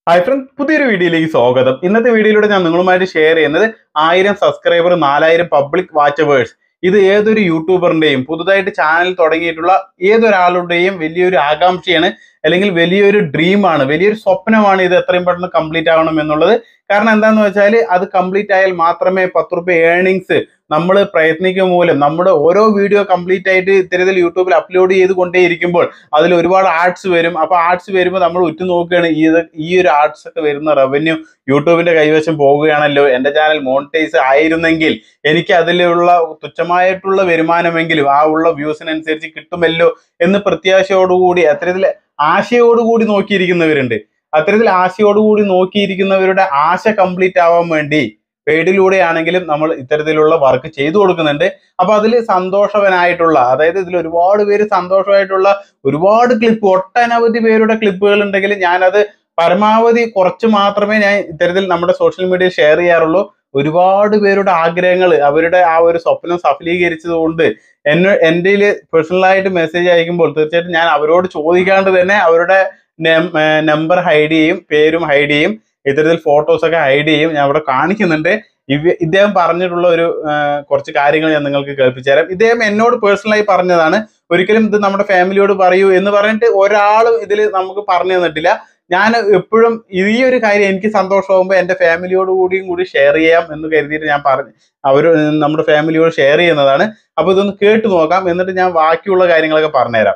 Hi front പുതിയൊരു വീഡിയോയിലേക്ക് സ്വാഗതം ഇന്നത്തെ വീഡിയോയിലൂടെ ഞാൻ നിങ്ങളുമായിട്ട് ഷെയർ ചെയ്യുന്നത് ആയിരം സബ്സ്ക്രൈബർ നാലായിരം പബ്ലിക് വാച്ചവേഴ്സ് ഇത് ഏതൊരു യൂട്യൂബറിന്റെയും പുതുതായിട്ട് ചാനൽ തുടങ്ങിയിട്ടുള്ള ഏതൊരാളുടെയും വലിയൊരു ആകാംക്ഷയാണ് അല്ലെങ്കിൽ വലിയൊരു ഡ്രീമാണ് വലിയൊരു സ്വപ്നമാണ് ഇത് എത്രയും പെട്ടെന്ന് കംപ്ലീറ്റ് ആവണം എന്നുള്ളത് കാരണം എന്താന്ന് വെച്ചാൽ അത് കംപ്ലീറ്റ് ആയാൽ മാത്രമേ പത്ത് റുപ്യ ഏണിങ്സ് നമ്മൾ പ്രയത്നിക്കുക മൂലം നമ്മുടെ ഓരോ വീഡിയോ കംപ്ലീറ്റ് ആയിട്ട് ഇത്തരത്തിൽ യൂട്യൂബിൽ അപ്ലോഡ് ചെയ്ത് കൊണ്ടേയിരിക്കുമ്പോൾ അതിൽ ഒരുപാട് ആർട്സ് വരും അപ്പോൾ ആർട്സ് വരുമ്പോൾ നമ്മൾ ഉറ്റു നോക്കുകയാണ് ഈ ഇത് ഈ ഒരു ആർട്സ് ഒക്കെ വരുന്ന റവന്യൂ യൂട്യൂബിന്റെ കൈവശം പോവുകയാണല്ലോ എൻ്റെ ചാനൽ മോണിറ്റൈസ് ആയിരുന്നെങ്കിൽ എനിക്ക് അതിലുള്ള തുച്ഛമായിട്ടുള്ള വരുമാനമെങ്കിലും ആ ഉള്ള വ്യൂസിനനുസരിച്ച് കിട്ടുമല്ലോ എന്ന് പ്രത്യാശയോടുകൂടി അത്തരത്തിൽ ആശയോടുകൂടി നോക്കിയിരിക്കുന്നവരുണ്ട് അത്തരത്തിൽ ആശയോടുകൂടി നോക്കിയിരിക്കുന്നവരുടെ ആശ കംപ്ലീറ്റ് ആവാൻ വേണ്ടി പെയ്ഡിലൂടെ ആണെങ്കിലും നമ്മൾ ഇത്തരത്തിലുള്ള വർക്ക് ചെയ്തു കൊടുക്കുന്നുണ്ട് അപ്പൊ അതിൽ സന്തോഷവനായിട്ടുള്ള അതായത് ഇതിൽ ഒരുപാട് പേര് സന്തോഷമായിട്ടുള്ള ഒരുപാട് ക്ലിപ്പ് ഒട്ടനവധി പേരുടെ ക്ലിപ്പുകൾ ഉണ്ടെങ്കിൽ ഞാനത് പരമാവധി കുറച്ച് മാത്രമേ ഞാൻ ഇത്തരത്തിൽ നമ്മുടെ സോഷ്യൽ മീഡിയ ഷെയർ ചെയ്യാറുള്ളൂ ഒരുപാട് പേരുടെ ആഗ്രഹങ്ങൾ അവരുടെ ആ ഒരു സ്വപ്നം സഫലീകരിച്ചത് കൊണ്ട് എന്നെ എൻ്റെ പേഴ്സണലായിട്ട് മെസ്സേജ് അയക്കുമ്പോൾ തീർച്ചയായിട്ടും ഞാൻ അവരോട് ചോദിക്കാണ്ട് തന്നെ അവരുടെ നമ്പർ ഹൈഡ് ചെയ്യും പേരും ഹൈഡ് ചെയ്യും ഇത്തരത്തിൽ ഫോട്ടോസ് ഒക്കെ ഹൈഡ് ചെയ്യും ഞാൻ അവിടെ കാണിക്കുന്നുണ്ട് ഇവ ഇദ്ദേഹം പറഞ്ഞിട്ടുള്ള ഒരു ആ, കുറച്ച് കാര്യങ്ങൾ ഞാൻ നിങ്ങൾക്ക് കേൾപ്പിച്ചു തരാം ഇദ്ദേഹം എന്നോട് പേഴ്സണലായി പറഞ്ഞതാണ് ഒരിക്കലും ഇത് നമ്മുടെ ഫാമിലിയോട് പറയൂ എന്ന് പറഞ്ഞിട്ട് ഒരാളും ഇതിൽ നമുക്ക് പറഞ്ഞു തന്നിട്ടില്ല ഞാൻ എപ്പോഴും ഈ ഒരു കാര്യം എനിക്ക് സന്തോഷമാകുമ്പോൾ എൻ്റെ ഫാമിലിയോട് കൂടിയും കൂടി ഷെയർ ചെയ്യാം എന്ന് കരുതിയിട്ട് ഞാൻ പറഞ്ഞു അവർ നമ്മുടെ ഫാമിലിയോട് ഷെയർ ചെയ്യുന്നതാണ് അപ്പോൾ ഇതൊന്ന് കേട്ട് നോക്കാം എന്നിട്ട് ഞാൻ ബാക്കിയുള്ള കാര്യങ്ങളൊക്കെ പറഞ്ഞുതരാം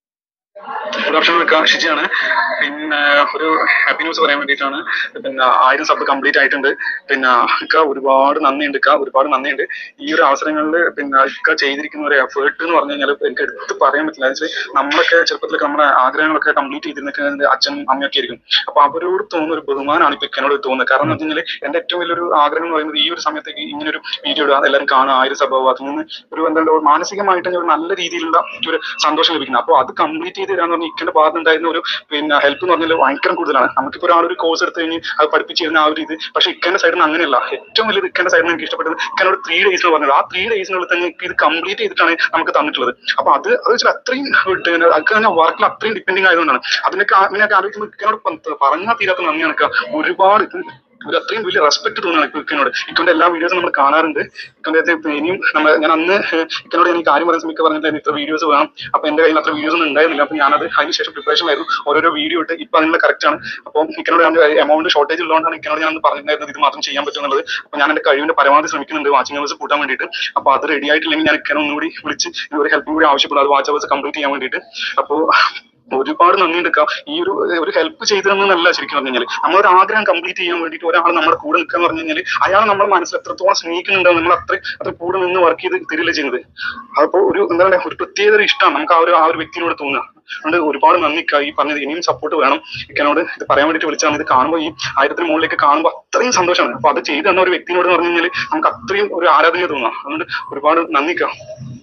ഗുഡ് ആഫ്റ്റർനൂൺ ഇക്ക ഷിജിയാണ് പിന്നെ ഒരു ഹാപ്പി ന്യൂസ് പറയാൻ വേണ്ടിയിട്ടാണ് പിന്നെ ആയിരം സബ് കംപ്ലീറ്റ് ആയിട്ടുണ്ട് പിന്നെ ഇക്ക ഒരുപാട് നന്ദിയുണ്ട് ഇക്ക ഒരുപാട് നന്ദിയുണ്ട് ഈ ഒരു അവസരങ്ങളിൽ പിന്നെ ഇക്ക ചെയ്തിരിക്കുന്ന ഒരു എഫേർട്ട് എന്ന് പറഞ്ഞു കഴിഞ്ഞാൽ എനിക്ക് എടുത്ത് പറയാൻ പറ്റില്ല എന്ന് വെച്ചാൽ നമ്മളൊക്കെ ചെറുപ്പത്തിലൊക്കെ നമ്മുടെ ആഗ്രഹങ്ങളൊക്കെ കംപ്ലീറ്റ് ചെയ്തിരുന്നത് അച്ഛനും അമ്മയൊക്കെ ആയിരിക്കും അപ്പൊ അവരോട് തോന്നുന്ന ഒരു ബഹുമാനമാണ് ഇപ്പൊ ഇക്കനോട് തോന്നുന്നത് കാരണം എന്ന് വെച്ച് കഴിഞ്ഞാൽ എന്റെ ഏറ്റവും വലിയൊരു ആഗ്രഹം എന്ന് പറയുന്നത് ഈ ഒരു സമയത്തേക്ക് ഇങ്ങനെ ഒരു വീഡിയോ ഇടുക എല്ലാവരും കാണുക ആയിരം സബ് ആവുക അതിൽ നിന്ന് ഒരു എന്താ പറയുക മാനസികമായിട്ട് ഒരു നല്ല രീതിയിലുള്ള ഒരു സന്തോഷം ലഭിക്കുന്നത് അപ്പോൾ അത് കംപ്ലീറ്റ് ചെയ്ത് തരാന്ന് പറഞ്ഞാൽ ഇക്കന്റെ ഭാഗത്ത് ഉണ്ടായിരുന്ന ഒരു പിന്നെ ഹെൽപ്പ് എന്ന് പറഞ്ഞാൽ ഭയങ്കര കൂടുതലാണ് നമുക്കിപ്പോൾ ഒരാൾ ഒരു കോഴ്സ് എടുത്ത് കഴിഞ്ഞ് അത് പഠിപ്പിച്ച് തരുന്ന ആ ഒരു ഇത് പക്ഷേ ഇക്കന്റെ സൈഡിൽ നിന്ന് അങ്ങനെയല്ല ഏറ്റവും വലിയ ഇക്കന്റെ സൈഡിൽ നിന്ന് എനിക്ക് ഇഷ്ടപ്പെട്ടത് ഇക്കനോട് ത്രീ ഡേയ്സ് എന്ന് പറഞ്ഞത് ആ ത്രീ ഡേയ്സിനുള്ളിൽ തന്നെ എനിക്ക് ഇത് കംപ്ലീറ്റ് ചെയ്തിട്ടാണ് നമുക്ക് തന്നിട്ടുള്ളത് അപ്പൊ അത് അത് വെച്ചാൽ അത്രയും പിന്നെ അതൊക്കെ തന്നെ വർക്കിൽ അത്രയും ഡിപ്പെൻഡിങ് ആയതുകൊണ്ടാണ് അതിനൊക്കെ ആ- ഇങ്ങനെയൊക്കെ ആലോചിക്കുമ്പോൾ ഇക്കനോട് പ- പറഞ്ഞാൽ തീരാത്ത നന്ദിയാണ് ഇക്ക. ഒരുപാട് ഒരു അത്രയും വലിയ റെസ്പെക്ട് തോന്നുകയാണ് ഇപ്പൊ ഇക്കനോട് ഇക്കന്റെ എല്ലാ വീഡിയോസും നമ്മൾ കാണാറുണ്ട് ഇക്കന്റെ അടുത്ത് ഇനിയും നമ്മൾ ഞാൻ അന്ന് ഇക്കനോട് ഞാൻ ഈ കാര്യം പറയുന്ന സമയത്ത് പറഞ്ഞിട്ട് ഇത്ര വീഡിയോസ് വേണം അപ്പൊ എന്റെ കയ്യിൽ അത്ര വീഡിയോസ് ഒന്നും ഉണ്ടായിരുന്നില്ല അപ്പൊ ഞാനത് അതിന് ശേഷം പ്രിപ്പറേഷൻ ആയിരുന്നു ഓരോരോ വീഡിയോ ഇട്ട് ഇപ്പൊ അതിനുള്ള കറക്റ്റ് ആണ് അപ്പം ഇക്കനോട് ഞാൻ എമൗണ്ട് ഷോർട്ടേജ് ഉള്ളതുകൊണ്ടാണ് ഇക്കനോട് ഞാൻ അന്ന് പറഞ്ഞിട്ടുണ്ടായിരുന്നത് ഇത് മാത്രം ചെയ്യാൻ പറ്റും എന്നുള്ളത് അപ്പൊ ഞാൻ എന്റെ കഴിവിന്റെ പരമാവധി ശ്രമിക്കുന്നുണ്ട് വാച്ചിങ് അവേഴ്സ് കൂട്ടാൻ വേണ്ടിയിട്ട് അപ്പൊ അത് റെഡി ആയിട്ടില്ലെങ്കിൽ ഞാൻ ഇക്കനെ ഒന്നുകൂടി വിളിച്ച് ഒരു ഹെൽപ്പും കൂടി ആവശ്യപ്പെടും അത് വാച്ച് അവേഴ്സ് കംപ്ലീറ്റ് ചെയ്യാൻ വേണ്ടിയിട്ട് അപ്പോൾ ഒരുപാട് നന്ദി എടുക്കാം ഈ ഒരു ഒരു ഹെൽപ്പ് ചെയ്തതെന്നല്ല ശരിക്കും പറഞ്ഞു കഴിഞ്ഞാൽ നമ്മളൊരു ആഗ്രഹം കംപ്ലീറ്റ് ചെയ്യാൻ വേണ്ടിയിട്ട് ഒരാൾ നമ്മുടെ കൂടെ നിൽക്കുക എന്ന് പറഞ്ഞു കഴിഞ്ഞാൽ അയാൾ നമ്മുടെ മനസ്സിൽ എത്രത്തോളം സ്നേഹിക്കുന്നുണ്ടോ നമ്മൾ അത്ര അത്ര കൂടെ നിന്ന് വർക്ക് ചെയ്ത് തരില്ല ചെയ്യുന്നത് അപ്പോൾ ഒരു എന്താ പറയുക ഒരു പ്രത്യേക ഒരു ഇഷ്ടമാണ് നമുക്ക് ആ ഒരു ആ ഒരു വ്യക്തിയോട് തോന്നുക അതുകൊണ്ട് ഒരുപാട് നന്ദി ഇക്ക. ഈ പറഞ്ഞത് ഇനിയും സപ്പോർട്ട് വേണം ഇക്കനോട് ഇത് പറയാൻ വേണ്ടിയിട്ട് വിളിച്ചാണ് ഇത് കാണുമ്പോൾ ഈ ആയിരത്തിന് മുകളിലേക്ക് കാണുമ്പോൾ അത്രയും സന്തോഷമാണ് അപ്പൊ അത് ചെയ്തു തന്ന ഒരു വ്യക്തിനോട് പറഞ്ഞു കഴിഞ്ഞാൽ നമുക്ക് അത്രയും ഒരു ആരാധന തോന്നുക അതുകൊണ്ട് ഒരുപാട് നന്ദി ഇക്ക.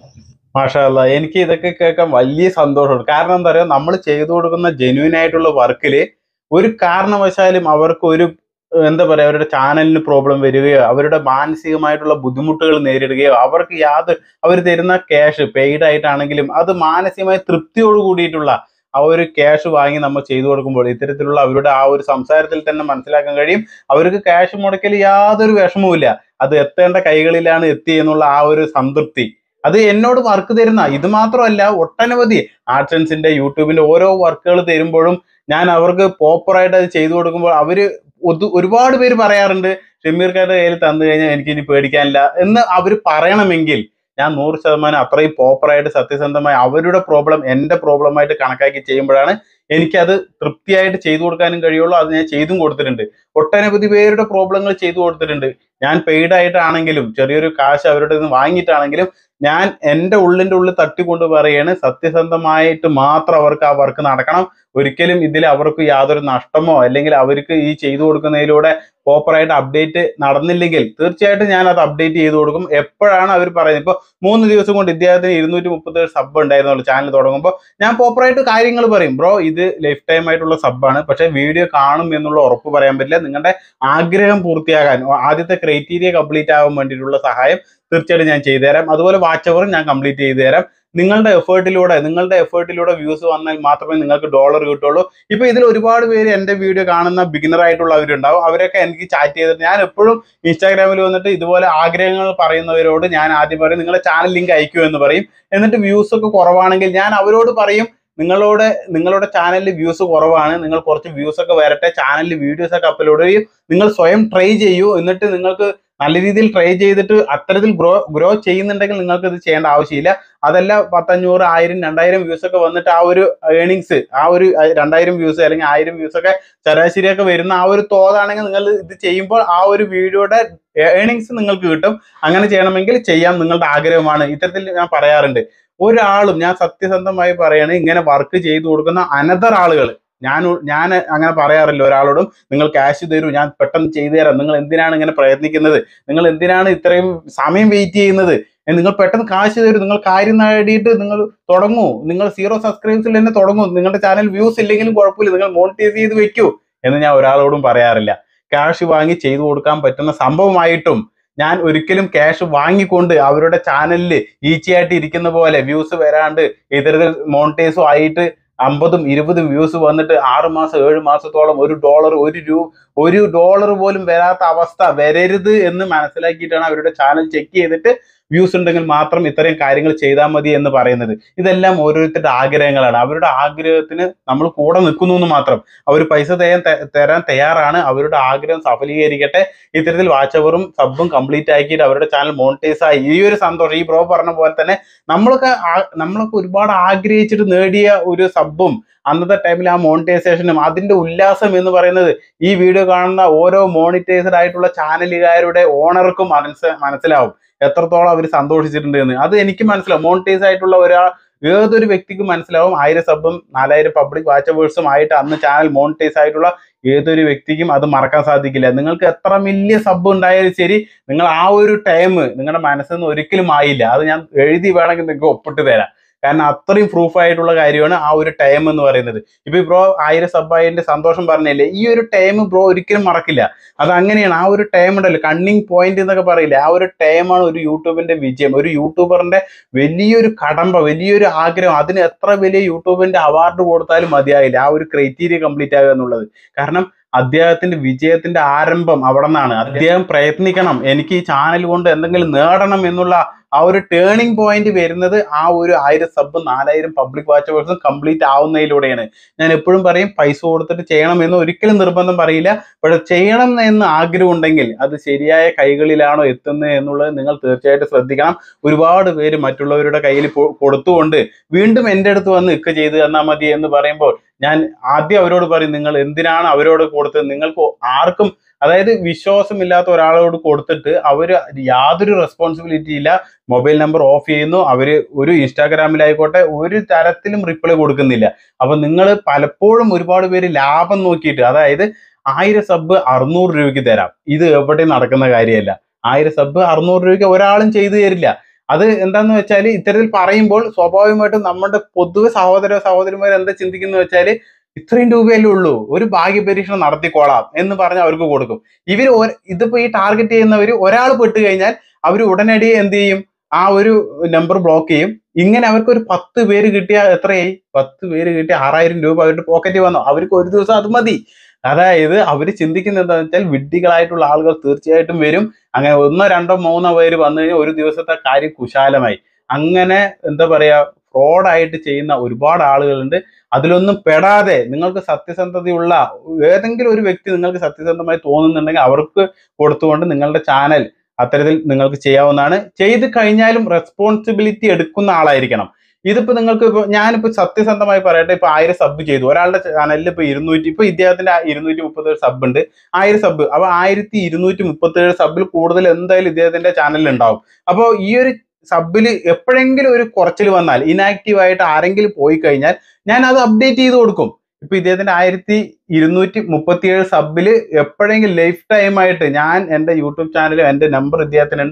മാഷാല്ല എനിക്ക് ഇതൊക്കെ കേൾക്കാൻ വലിയ സന്തോഷമുണ്ട് കാരണം എന്താ പറയുക നമ്മൾ ചെയ്തു കൊടുക്കുന്ന ജെന്യൂൻ ആയിട്ടുള്ള വർക്കിൽ ഒരു കാരണവശാലും അവർക്ക് ഒരു ഏഹ്, എന്താ പറയുക അവരുടെ ചാനലിന് പ്രോബ്ലം വരികയോ അവരുടെ മാനസികമായിട്ടുള്ള ബുദ്ധിമുട്ടുകൾ നേരിടുകയോ അവർക്ക് യാതൊരു അവർ തരുന്ന ക്യാഷ് പെയ്ഡ് ആയിട്ടാണെങ്കിലും അത് മാനസികമായ തൃപ്തിയോട് കൂടിയിട്ടുള്ള ആ ഒരു ക്യാഷ് വാങ്ങി നമ്മൾ ചെയ്തു കൊടുക്കുമ്പോൾ ഇത്തരത്തിലുള്ള അവരുടെ ആ ഒരു സംസാരത്തിൽ തന്നെ മനസ്സിലാക്കാൻ കഴിയും അവർക്ക് ക്യാഷ് മുടക്കൽ യാതൊരു വിഷമവുമില്ല അത് എത്തേണ്ട കൈകളിലാണ് എത്തി എന്നുള്ള ആ ഒരു സംതൃപ്തി അത് എന്നോട് വർക്ക് തരുന്ന ഇത് മാത്രമല്ല ഒട്ടനവധി ആർട്സൻസിന്റെ യൂട്യൂബിന്റെ ഓരോ വർക്കുകൾ തരുമ്പോഴും ഞാൻ അവർക്ക് പ്രോപ്പറായിട്ട് അത് ചെയ്തു കൊടുക്കുമ്പോൾ അവര് ഒതു- ഒരുപാട് പേര് പറയാറുണ്ട് ഷമീർക്കാരുടെ കയ്യിൽ തന്നു കഴിഞ്ഞാൽ എനിക്ക് ഇനി പേടിക്കാനില്ല എന്ന് അവർ പറയണമെങ്കിൽ ഞാൻ നൂറ് ശതമാനം അത്രയും പ്രോപ്പറായിട്ട് സത്യസന്ധമായി അവരുടെ പ്രോബ്ലം എൻ്റെ പ്രോബ്ലമായിട്ട് കണക്കാക്കി ചെയ്യുമ്പോഴാണ് എനിക്കത് തൃപ്തിയായിട്ട് ചെയ്തു കൊടുക്കാനും കഴിയുള്ളൂ അത് ഞാൻ ചെയ്തും കൊടുത്തിട്ടുണ്ട് ഒട്ടനവധി പേരുടെ പ്രോബ്ലങ്ങൾ ചെയ്തു കൊടുത്തിട്ടുണ്ട് ഞാൻ പെയ്ഡ് ആയിട്ടാണെങ്കിലും ചെറിയൊരു കാശ് അവരുടെ നിന്ന് വാങ്ങിയിട്ടാണെങ്കിലും ഞാൻ എൻ്റെ ഉള്ളിൻ്റെ ഉള്ളിൽ തട്ടിക്കൊണ്ട് പറയാണ് സത്യസന്ധമായിട്ട് മാത്രം അവർക്ക് ആ വർക്ക് നടക്കണം ഒരിക്കലും ഇതിൽ അവർക്ക് യാതൊരു നഷ്ടമോ അല്ലെങ്കിൽ അവർക്ക് ഈ ചെയ്തു കൊടുക്കുന്നതിലൂടെ പ്രോപ്പറായിട്ട് അപ്ഡേറ്റ് നടന്നില്ലെങ്കിൽ തീർച്ചയായിട്ടും ഞാൻ അത് അപ്ഡേറ്റ് ചെയ്ത് കൊടുക്കും എപ്പോഴാണ് അവർ പറയുന്നത് ഇപ്പോൾ മൂന്ന് ദിവസം കൊണ്ട് ഇദ്ദേഹത്തിന് ഇരുന്നൂറ്റി മുപ്പത്തേഴ് സബ് ഉണ്ടായിരുന്നുള്ളൂ ചാനൽ തുടങ്ങുമ്പോൾ ഞാൻ പ്രോപ്പറായിട്ട് കാര്യങ്ങൾ പറയും ബ്രോ ഇത് ലൈഫ് ടൈം ആയിട്ടുള്ള സബ്ബാണ് പക്ഷേ വീഡിയോ കാണും എന്നുള്ള ഉറപ്പ് പറയാൻ പറ്റില്ല നിങ്ങളുടെ ആഗ്രഹം പൂർത്തിയാകാൻ ആദ്യത്തെ ക്രൈറ്റീരിയ കംപ്ലീറ്റ് ആവാൻ വേണ്ടിയിട്ടുള്ള സഹായം തീർച്ചയായിട്ടും ഞാൻ ചെയ്തു തരാം അതുപോലെ വാച്ച് അവറും ഞാൻ കംപ്ലീറ്റ് ചെയ്തു തരാം നിങ്ങളുടെ എഫേർട്ടിലൂടെ നിങ്ങളുടെ എഫേർട്ടിലൂടെ വ്യൂസ് വന്നാൽ മാത്രമേ നിങ്ങൾക്ക് ഡോളർ കിട്ടുള്ളൂ ഇപ്പൊ ഇതിൽ ഒരുപാട് പേര് എന്റെ വീഡിയോ കാണുന്ന ബിഗിനർ ആയിട്ടുള്ളവരുണ്ടാവും അവരൊക്കെ എനിക്ക് ചാറ്റ് ചെയ്തിട്ട് ഞാൻ എപ്പോഴും ഇൻസ്റ്റാഗ്രാമിൽ വന്നിട്ട് ഇതുപോലെ ആഗ്രഹങ്ങൾ പറയുന്നവരോട് ഞാൻ ആദ്യം പറയും നിങ്ങളുടെ ചാനൽ ലിങ്ക് അയക്കൂ എന്ന് പറയും എന്നിട്ട് വ്യൂസ് ഒക്കെ കുറവാണെങ്കിൽ ഞാൻ അവരോട് പറയും നിങ്ങളോട് നിങ്ങളുടെ ചാനലിൽ വ്യൂസ് കുറവാണ് നിങ്ങൾ കുറച്ച് വ്യൂസ് ഒക്കെ വരട്ടെ ചാനലിൽ വീഡിയോസ് ഒക്കെ അപ്ലോഡ് ചെയ്യും നിങ്ങൾ സ്വയം ട്രൈ ചെയ്യൂ എന്നിട്ട് നിങ്ങൾക്ക് നല്ല രീതിയിൽ ട്രൈ ചെയ്തിട്ട് അത്തരത്തിൽ ഗ്രോ ഗ്രോ ചെയ്യുന്നുണ്ടെങ്കിൽ നിങ്ങൾക്ക് ഇത് ചെയ്യേണ്ട ആവശ്യമില്ല അതല്ല പത്തഞ്ഞൂറ് ആയിരം രണ്ടായിരം വ്യൂസ് ഒക്കെ വന്നിട്ട് ആ ഒരു ഏണിങ്സ് ആ ഒരു രണ്ടായിരം വ്യൂസ് അല്ലെങ്കിൽ ആയിരം വ്യൂസ് ഒക്കെ ശരാശരിയൊക്കെ വരുന്ന ആ ഒരു തോതാണെങ്കിൽ നിങ്ങൾ ഇത് ചെയ്യുമ്പോൾ ആ ഒരു വീഡിയോയുടെ ഏണിങ്സ് നിങ്ങൾക്ക് കിട്ടും അങ്ങനെ ചെയ്യണമെങ്കിൽ ചെയ്യാം നിങ്ങളുടെ ആഗ്രഹമാണ് ഇത്തരത്തിൽ ഞാൻ പറയാറുണ്ട് ഒരാളും ഞാൻ സത്യസന്ധമായി പറയാണ് ഇങ്ങനെ വർക്ക് ചെയ്തു കൊടുക്കുന്ന അനദർ ആളുകൾ ഞാൻ ഞാൻ അങ്ങനെ പറയാറില്ല ഒരാളോടും നിങ്ങൾ ക്യാഷ് തരൂ ഞാൻ പെട്ടെന്ന് ചെയ്തു തരാം നിങ്ങൾ എന്തിനാണ് ഇങ്ങനെ പ്രയത്നിക്കുന്നത് നിങ്ങൾ എന്തിനാണ് ഇത്രയും സമയം വെയിറ്റ് ചെയ്യുന്നത് ഏ, നിങ്ങൾ പെട്ടെന്ന് കാശ് തരൂ നിങ്ങൾ കാര്യം നേടിയിട്ട് നിങ്ങൾ തുടങ്ങൂ നിങ്ങൾ സീറോ സബ്സ്ക്രൈബേഴ്സിൽ തന്നെ തുടങ്ങൂ നിങ്ങളുടെ ചാനൽ വ്യൂസ് ഇല്ലെങ്കിലും കുഴപ്പമില്ല നിങ്ങൾ മോണിറ്റൈസ് ചെയ്ത് വെക്കൂ എന്ന് ഞാൻ ഒരാളോടും പറയാറില്ല ക്യാഷ് വാങ്ങി ചെയ്തു കൊടുക്കാൻ പറ്റുന്ന സംഭവമായിട്ടും ഞാൻ ഒരിക്കലും ക്യാഷ് വാങ്ങിക്കൊണ്ട് അവരുടെ ചാനലിൽ ഈച്ചയായിട്ട് ഇരിക്കുന്ന പോലെ വ്യൂസ് വരാണ്ട് ഇത്തരത്തിൽ മോണിറ്റൈസും ആയിട്ട് അമ്പതും ഇരുപതും വ്യൂസ് വന്നിട്ട് ആറ് മാസം ഏഴ് മാസത്തോളം ഒരു ഡോളർ ഒരു രൂ ഒരു ഡോളർ പോലും വരാത്ത അവസ്ഥ വരരുത് എന്ന് മനസ്സിലാക്കിയിട്ടാണ് അവരുടെ ചാനൽ ചെക്ക് ചെയ്തിട്ട് വ്യൂസ് ഉണ്ടെങ്കിൽ മാത്രം ഇത്രയും കാര്യങ്ങൾ ചെയ്താൽ മതി എന്ന് പറയുന്നത് ഇതെല്ലാം ഓരോരുത്തരുടെ ആഗ്രഹങ്ങളാണ് അവരുടെ ആഗ്രഹത്തിന് നമ്മൾ കൂടെ നിൽക്കുന്നു എന്ന് മാത്രം അവർ പൈസ തരാൻ ത- തരാൻ തയ്യാറാണ് അവരുടെ ആഗ്രഹം സഫലീകരിക്കട്ടെ ഇത്തരത്തിൽ വാച്ച് അവറും സബും കംപ്ലീറ്റ് ആക്കിയിട്ട് അവരുടെ ചാനൽ മോണിറ്റൈസ് ആയി ഈ ഒരു സന്തോഷം ഈ ബ്രോ പറഞ്ഞ പോലെ തന്നെ നമ്മളൊക്കെ ആ- നമ്മളൊക്കെ ഒരുപാട് ആഗ്രഹിച്ചിട്ട് നേടിയ ഒരു സബും അന്നത്തെ ടൈമിൽ ആ മോണിറ്റൈസേഷനും അതിന്റെ ഉല്ലാസം എന്ന് പറയുന്നത് ഈ വീഡിയോ കാണുന്ന ഓരോ മോണിറ്റൈസ്ഡ് ആയിട്ടുള്ള ചാനലുകാരുടെ ഓണർക്കും മനസ്സ് മനസ്സിലാവും എത്രത്തോളം അവർ സന്തോഷിച്ചിട്ടുണ്ട് എന്ന് അത് എനിക്ക് മനസ്സിലാവും മോണിറ്റൈസ് ആയിട്ടുള്ള ഒരാൾ ഏതൊരു വ്യക്തിക്കും മനസ്സിലാവും ആയിരം സബും നാലായിരം പബ്ലിക് വാച്ചവേഴ്സും ആയിട്ട് അന്ന് ചാനൽ മോണിറ്റൈസ് ആയിട്ടുള്ള ഏതൊരു വ്യക്തിക്കും അത് മറക്കാൻ സാധിക്കില്ല നിങ്ങൾക്ക് എത്ര വലിയ സബ് ഉണ്ടായാലും ശരി നിങ്ങൾ ആ ഒരു ടൈം നിങ്ങളുടെ മനസ്സിൽ നിന്ന് ഒരിക്കലും ആയില്ല അത് ഞാൻ എഴുതി വേണമെങ്കിൽ നിങ്ങൾക്ക് ഒപ്പിട്ട് തരാം കാരണം അത്രയും പ്രൂഫ് ആയിട്ടുള്ള കാര്യമാണ് ആ ഒരു ടൈം എന്ന് പറയുന്നത് ഇപ്പൊ ബ്രോ ആയിരം സബ് ആയതിന്റെ സന്തോഷം പറഞ്ഞില്ലേ ഈ ഒരു ടൈം ബ്രോ ഒരിക്കലും മറക്കില്ല അത് അങ്ങനെയാണ് ആ ഒരു ടൈം ഉണ്ടല്ലോ കണ്ണിങ് പോയിന്റ് എന്നൊക്കെ പറയില്ലേ ആ ഒരു ടൈമാണ് ഒരു യൂട്യൂബിന്റെ വിജയം ഒരു യൂട്യൂബറിന്റെ വലിയൊരു കടമ്പ വലിയൊരു ആഗ്രഹം അതിന് എത്ര വലിയ യൂട്യൂബിന്റെ അവാർഡ് കൊടുത്താലും മതിയായില്ല ആ ഒരു ക്രൈറ്റീരിയ കംപ്ലീറ്റ് ആകുക എന്നുള്ളത് കാരണം അദ്ദേഹത്തിന്റെ വിജയത്തിന്റെ ആരംഭം അവിടെ നിന്നാണ് അദ്ദേഹം പ്രയത്നിക്കണം എനിക്ക് ഈ ചാനൽ കൊണ്ട് എന്തെങ്കിലും നേടണം എന്നുള്ള ആ ഒരു ടേണിംഗ് പോയിന്റ് വരുന്നത് ആ ഒരു ആയിരം സബ് നാലായിരം പബ്ലിക് വാച്ചവേഴ്സും കംപ്ലീറ്റ് ആവുന്നതിലൂടെയാണ് ഞാൻ എപ്പോഴും പറയും പൈസ കൊടുത്തിട്ട് ചെയ്യണം എന്ന് ഒരിക്കലും നിർബന്ധം പറയില്ല പക്ഷെ ചെയ്യണം എന്ന് ആഗ്രഹം ഉണ്ടെങ്കിൽ അത് ശരിയായ കൈകളിലാണോ എത്തുന്നത് എന്നുള്ളത് നിങ്ങൾ തീർച്ചയായിട്ടും ശ്രദ്ധിക്കണം ഒരുപാട് പേര് മറ്റുള്ളവരുടെ കയ്യിൽ പൊ- കൊടുത്തുകൊണ്ട് വീണ്ടും എൻ്റെ അടുത്ത് വന്ന് ഇക്ക ചെയ്ത് തന്നാൽ മതി എന്ന് പറയുമ്പോൾ ഞാൻ ആദ്യം അവരോട് പറയും നിങ്ങൾ എന്തിനാണ് അവരോട് കൊടുത്തത് നിങ്ങൾക്ക് ആർക്കും അതായത് വിശ്വാസമില്ലാത്ത ഒരാളോട് കൊടുത്തിട്ട് അവര് യാതൊരു റെസ്പോൺസിബിലിറ്റി ഇല്ല മൊബൈൽ നമ്പർ ഓഫ് ചെയ്യുന്നു അവര് ഒരു ഇൻസ്റ്റാഗ്രാമിലായിക്കോട്ടെ ഒരു തരത്തിലും റിപ്ലൈ കൊടുക്കുന്നില്ല അപ്പൊ നിങ്ങൾ പലപ്പോഴും ഒരുപാട് പേര് ലാഭം നോക്കിയിട്ട് അതായത് ആയിരം സബ് അറുന്നൂറ് രൂപയ്ക്ക് തരാം ഇത് എവിടെ നടക്കുന്ന കാര്യമല്ല ആയിരം സബ് അറുന്നൂറ് രൂപയ്ക്ക് ഒരാളും ചെയ്തു തരില്ല അത് എന്താന്ന് വെച്ചാൽ ഇത്തരത്തിൽ പറയുമ്പോൾ സ്വാഭാവികമായിട്ടും നമ്മുടെ പൊതുവെ സഹോദര സഹോദരിമാർ എന്താ ചിന്തിക്കുന്നു വെച്ചാൽ ഇത്രയും രൂപയല്ലേ ഉള്ളൂ ഒരു ഭാഗ്യ പരീക്ഷണം നടത്തിക്കോളാം എന്ന് പറഞ്ഞ് അവർക്ക് കൊടുക്കും ഇവർ ഇതിപ്പോ ഈ ടാർഗറ്റ് ചെയ്യുന്നവർ ഒരാൾ പെട്ട് കഴിഞ്ഞാൽ അവർ ഉടനടി എന്ത് ചെയ്യും ആ ഒരു നമ്പർ ബ്ലോക്ക് ചെയ്യും ഇങ്ങനെ അവർക്ക് ഒരു പത്ത് പേര് കിട്ടിയാൽ എത്രയായി പത്ത് പേര് കിട്ടിയ ആറായിരം രൂപ അവരുടെ പോക്കറ്റിൽ വന്നു അവർക്ക് ഒരു ദിവസം അത് മതി അതായത് അവർ ചിന്തിക്കുന്നത് എന്താണെന്ന് വെച്ചാൽ വിഡ്ഢികളായിട്ടുള്ള ആളുകൾ തീർച്ചയായിട്ടും വരും അങ്ങനെ ഒന്നോ രണ്ടോ മൂന്നോ പേര് വന്നു കഴിഞ്ഞാൽ ഒരു ദിവസത്തെ കാര്യം കുശാലമായി അങ്ങനെ എന്താ പറയാ ഫ്രോഡായിട്ട് ചെയ്യുന്ന ഒരുപാട് ആളുകളുണ്ട് അതിലൊന്നും പെടാതെ നിങ്ങൾക്ക് സത്യസന്ധതയുള്ള ഏതെങ്കിലും ഒരു വ്യക്തി നിങ്ങൾക്ക് സത്യസന്ധമായി തോന്നുന്നുണ്ടെങ്കിൽ അവർക്ക് കൊടുത്തുകൊണ്ട് നിങ്ങളുടെ ചാനൽ അത്തരത്തിൽ നിങ്ങൾക്ക് ചെയ്യാവുന്നതാണ് ചെയ്ത് കഴിഞ്ഞാലും റെസ്പോൺസിബിലിറ്റി എടുക്കുന്ന ആളായിരിക്കണം ഇതിപ്പോ നിങ്ങൾക്ക് ഇപ്പൊ ഞാനിപ്പോ സത്യസന്ധമായി പറയട്ടെ ഇപ്പൊ ആയിരം സബ് ചെയ്തു ഒരാളുടെ ചാനലിൽ ഇപ്പൊ ഇരുന്നൂറ്റി ഇപ്പൊ ഇദ്ദേഹത്തിന്റെ ഇരുന്നൂറ്റി മുപ്പത്തേഴ് സബ് ഉണ്ട് ആയിരം സബ് അപ്പൊ ആയിരത്തി ഇരുന്നൂറ്റി മുപ്പത്തേഴ് സബിൽ കൂടുതൽ എന്തായാലും ഇദ്ദേഹത്തിന്റെ ചാനലിൽ ഉണ്ടാവും അപ്പോൾ ഈ ഒരു സബിൽ എപ്പോഴെങ്കിലും ഒരു കുറച്ചിൽ വന്നാൽ ഇനാക്റ്റീവ് ആയിട്ട് ആരെങ്കിലും പോയി കഴിഞ്ഞാൽ ഞാൻ അത് അപ്ഡേറ്റ് ചെയ്ത് കൊടുക്കും ഇപ്പൊ ഇദ്ദേഹത്തിന്റെ ആയിരത്തി ഇരുന്നൂറ്റി മുപ്പത്തിയേഴ് സബിൽ എപ്പോഴെങ്കിലും ലൈഫ് ടൈം ആയിട്ട് ഞാൻ എന്റെ യൂട്യൂബ് ചാനലും എന്റെ നമ്പർ ഇദ്ദേഹത്തിനുണ്ട്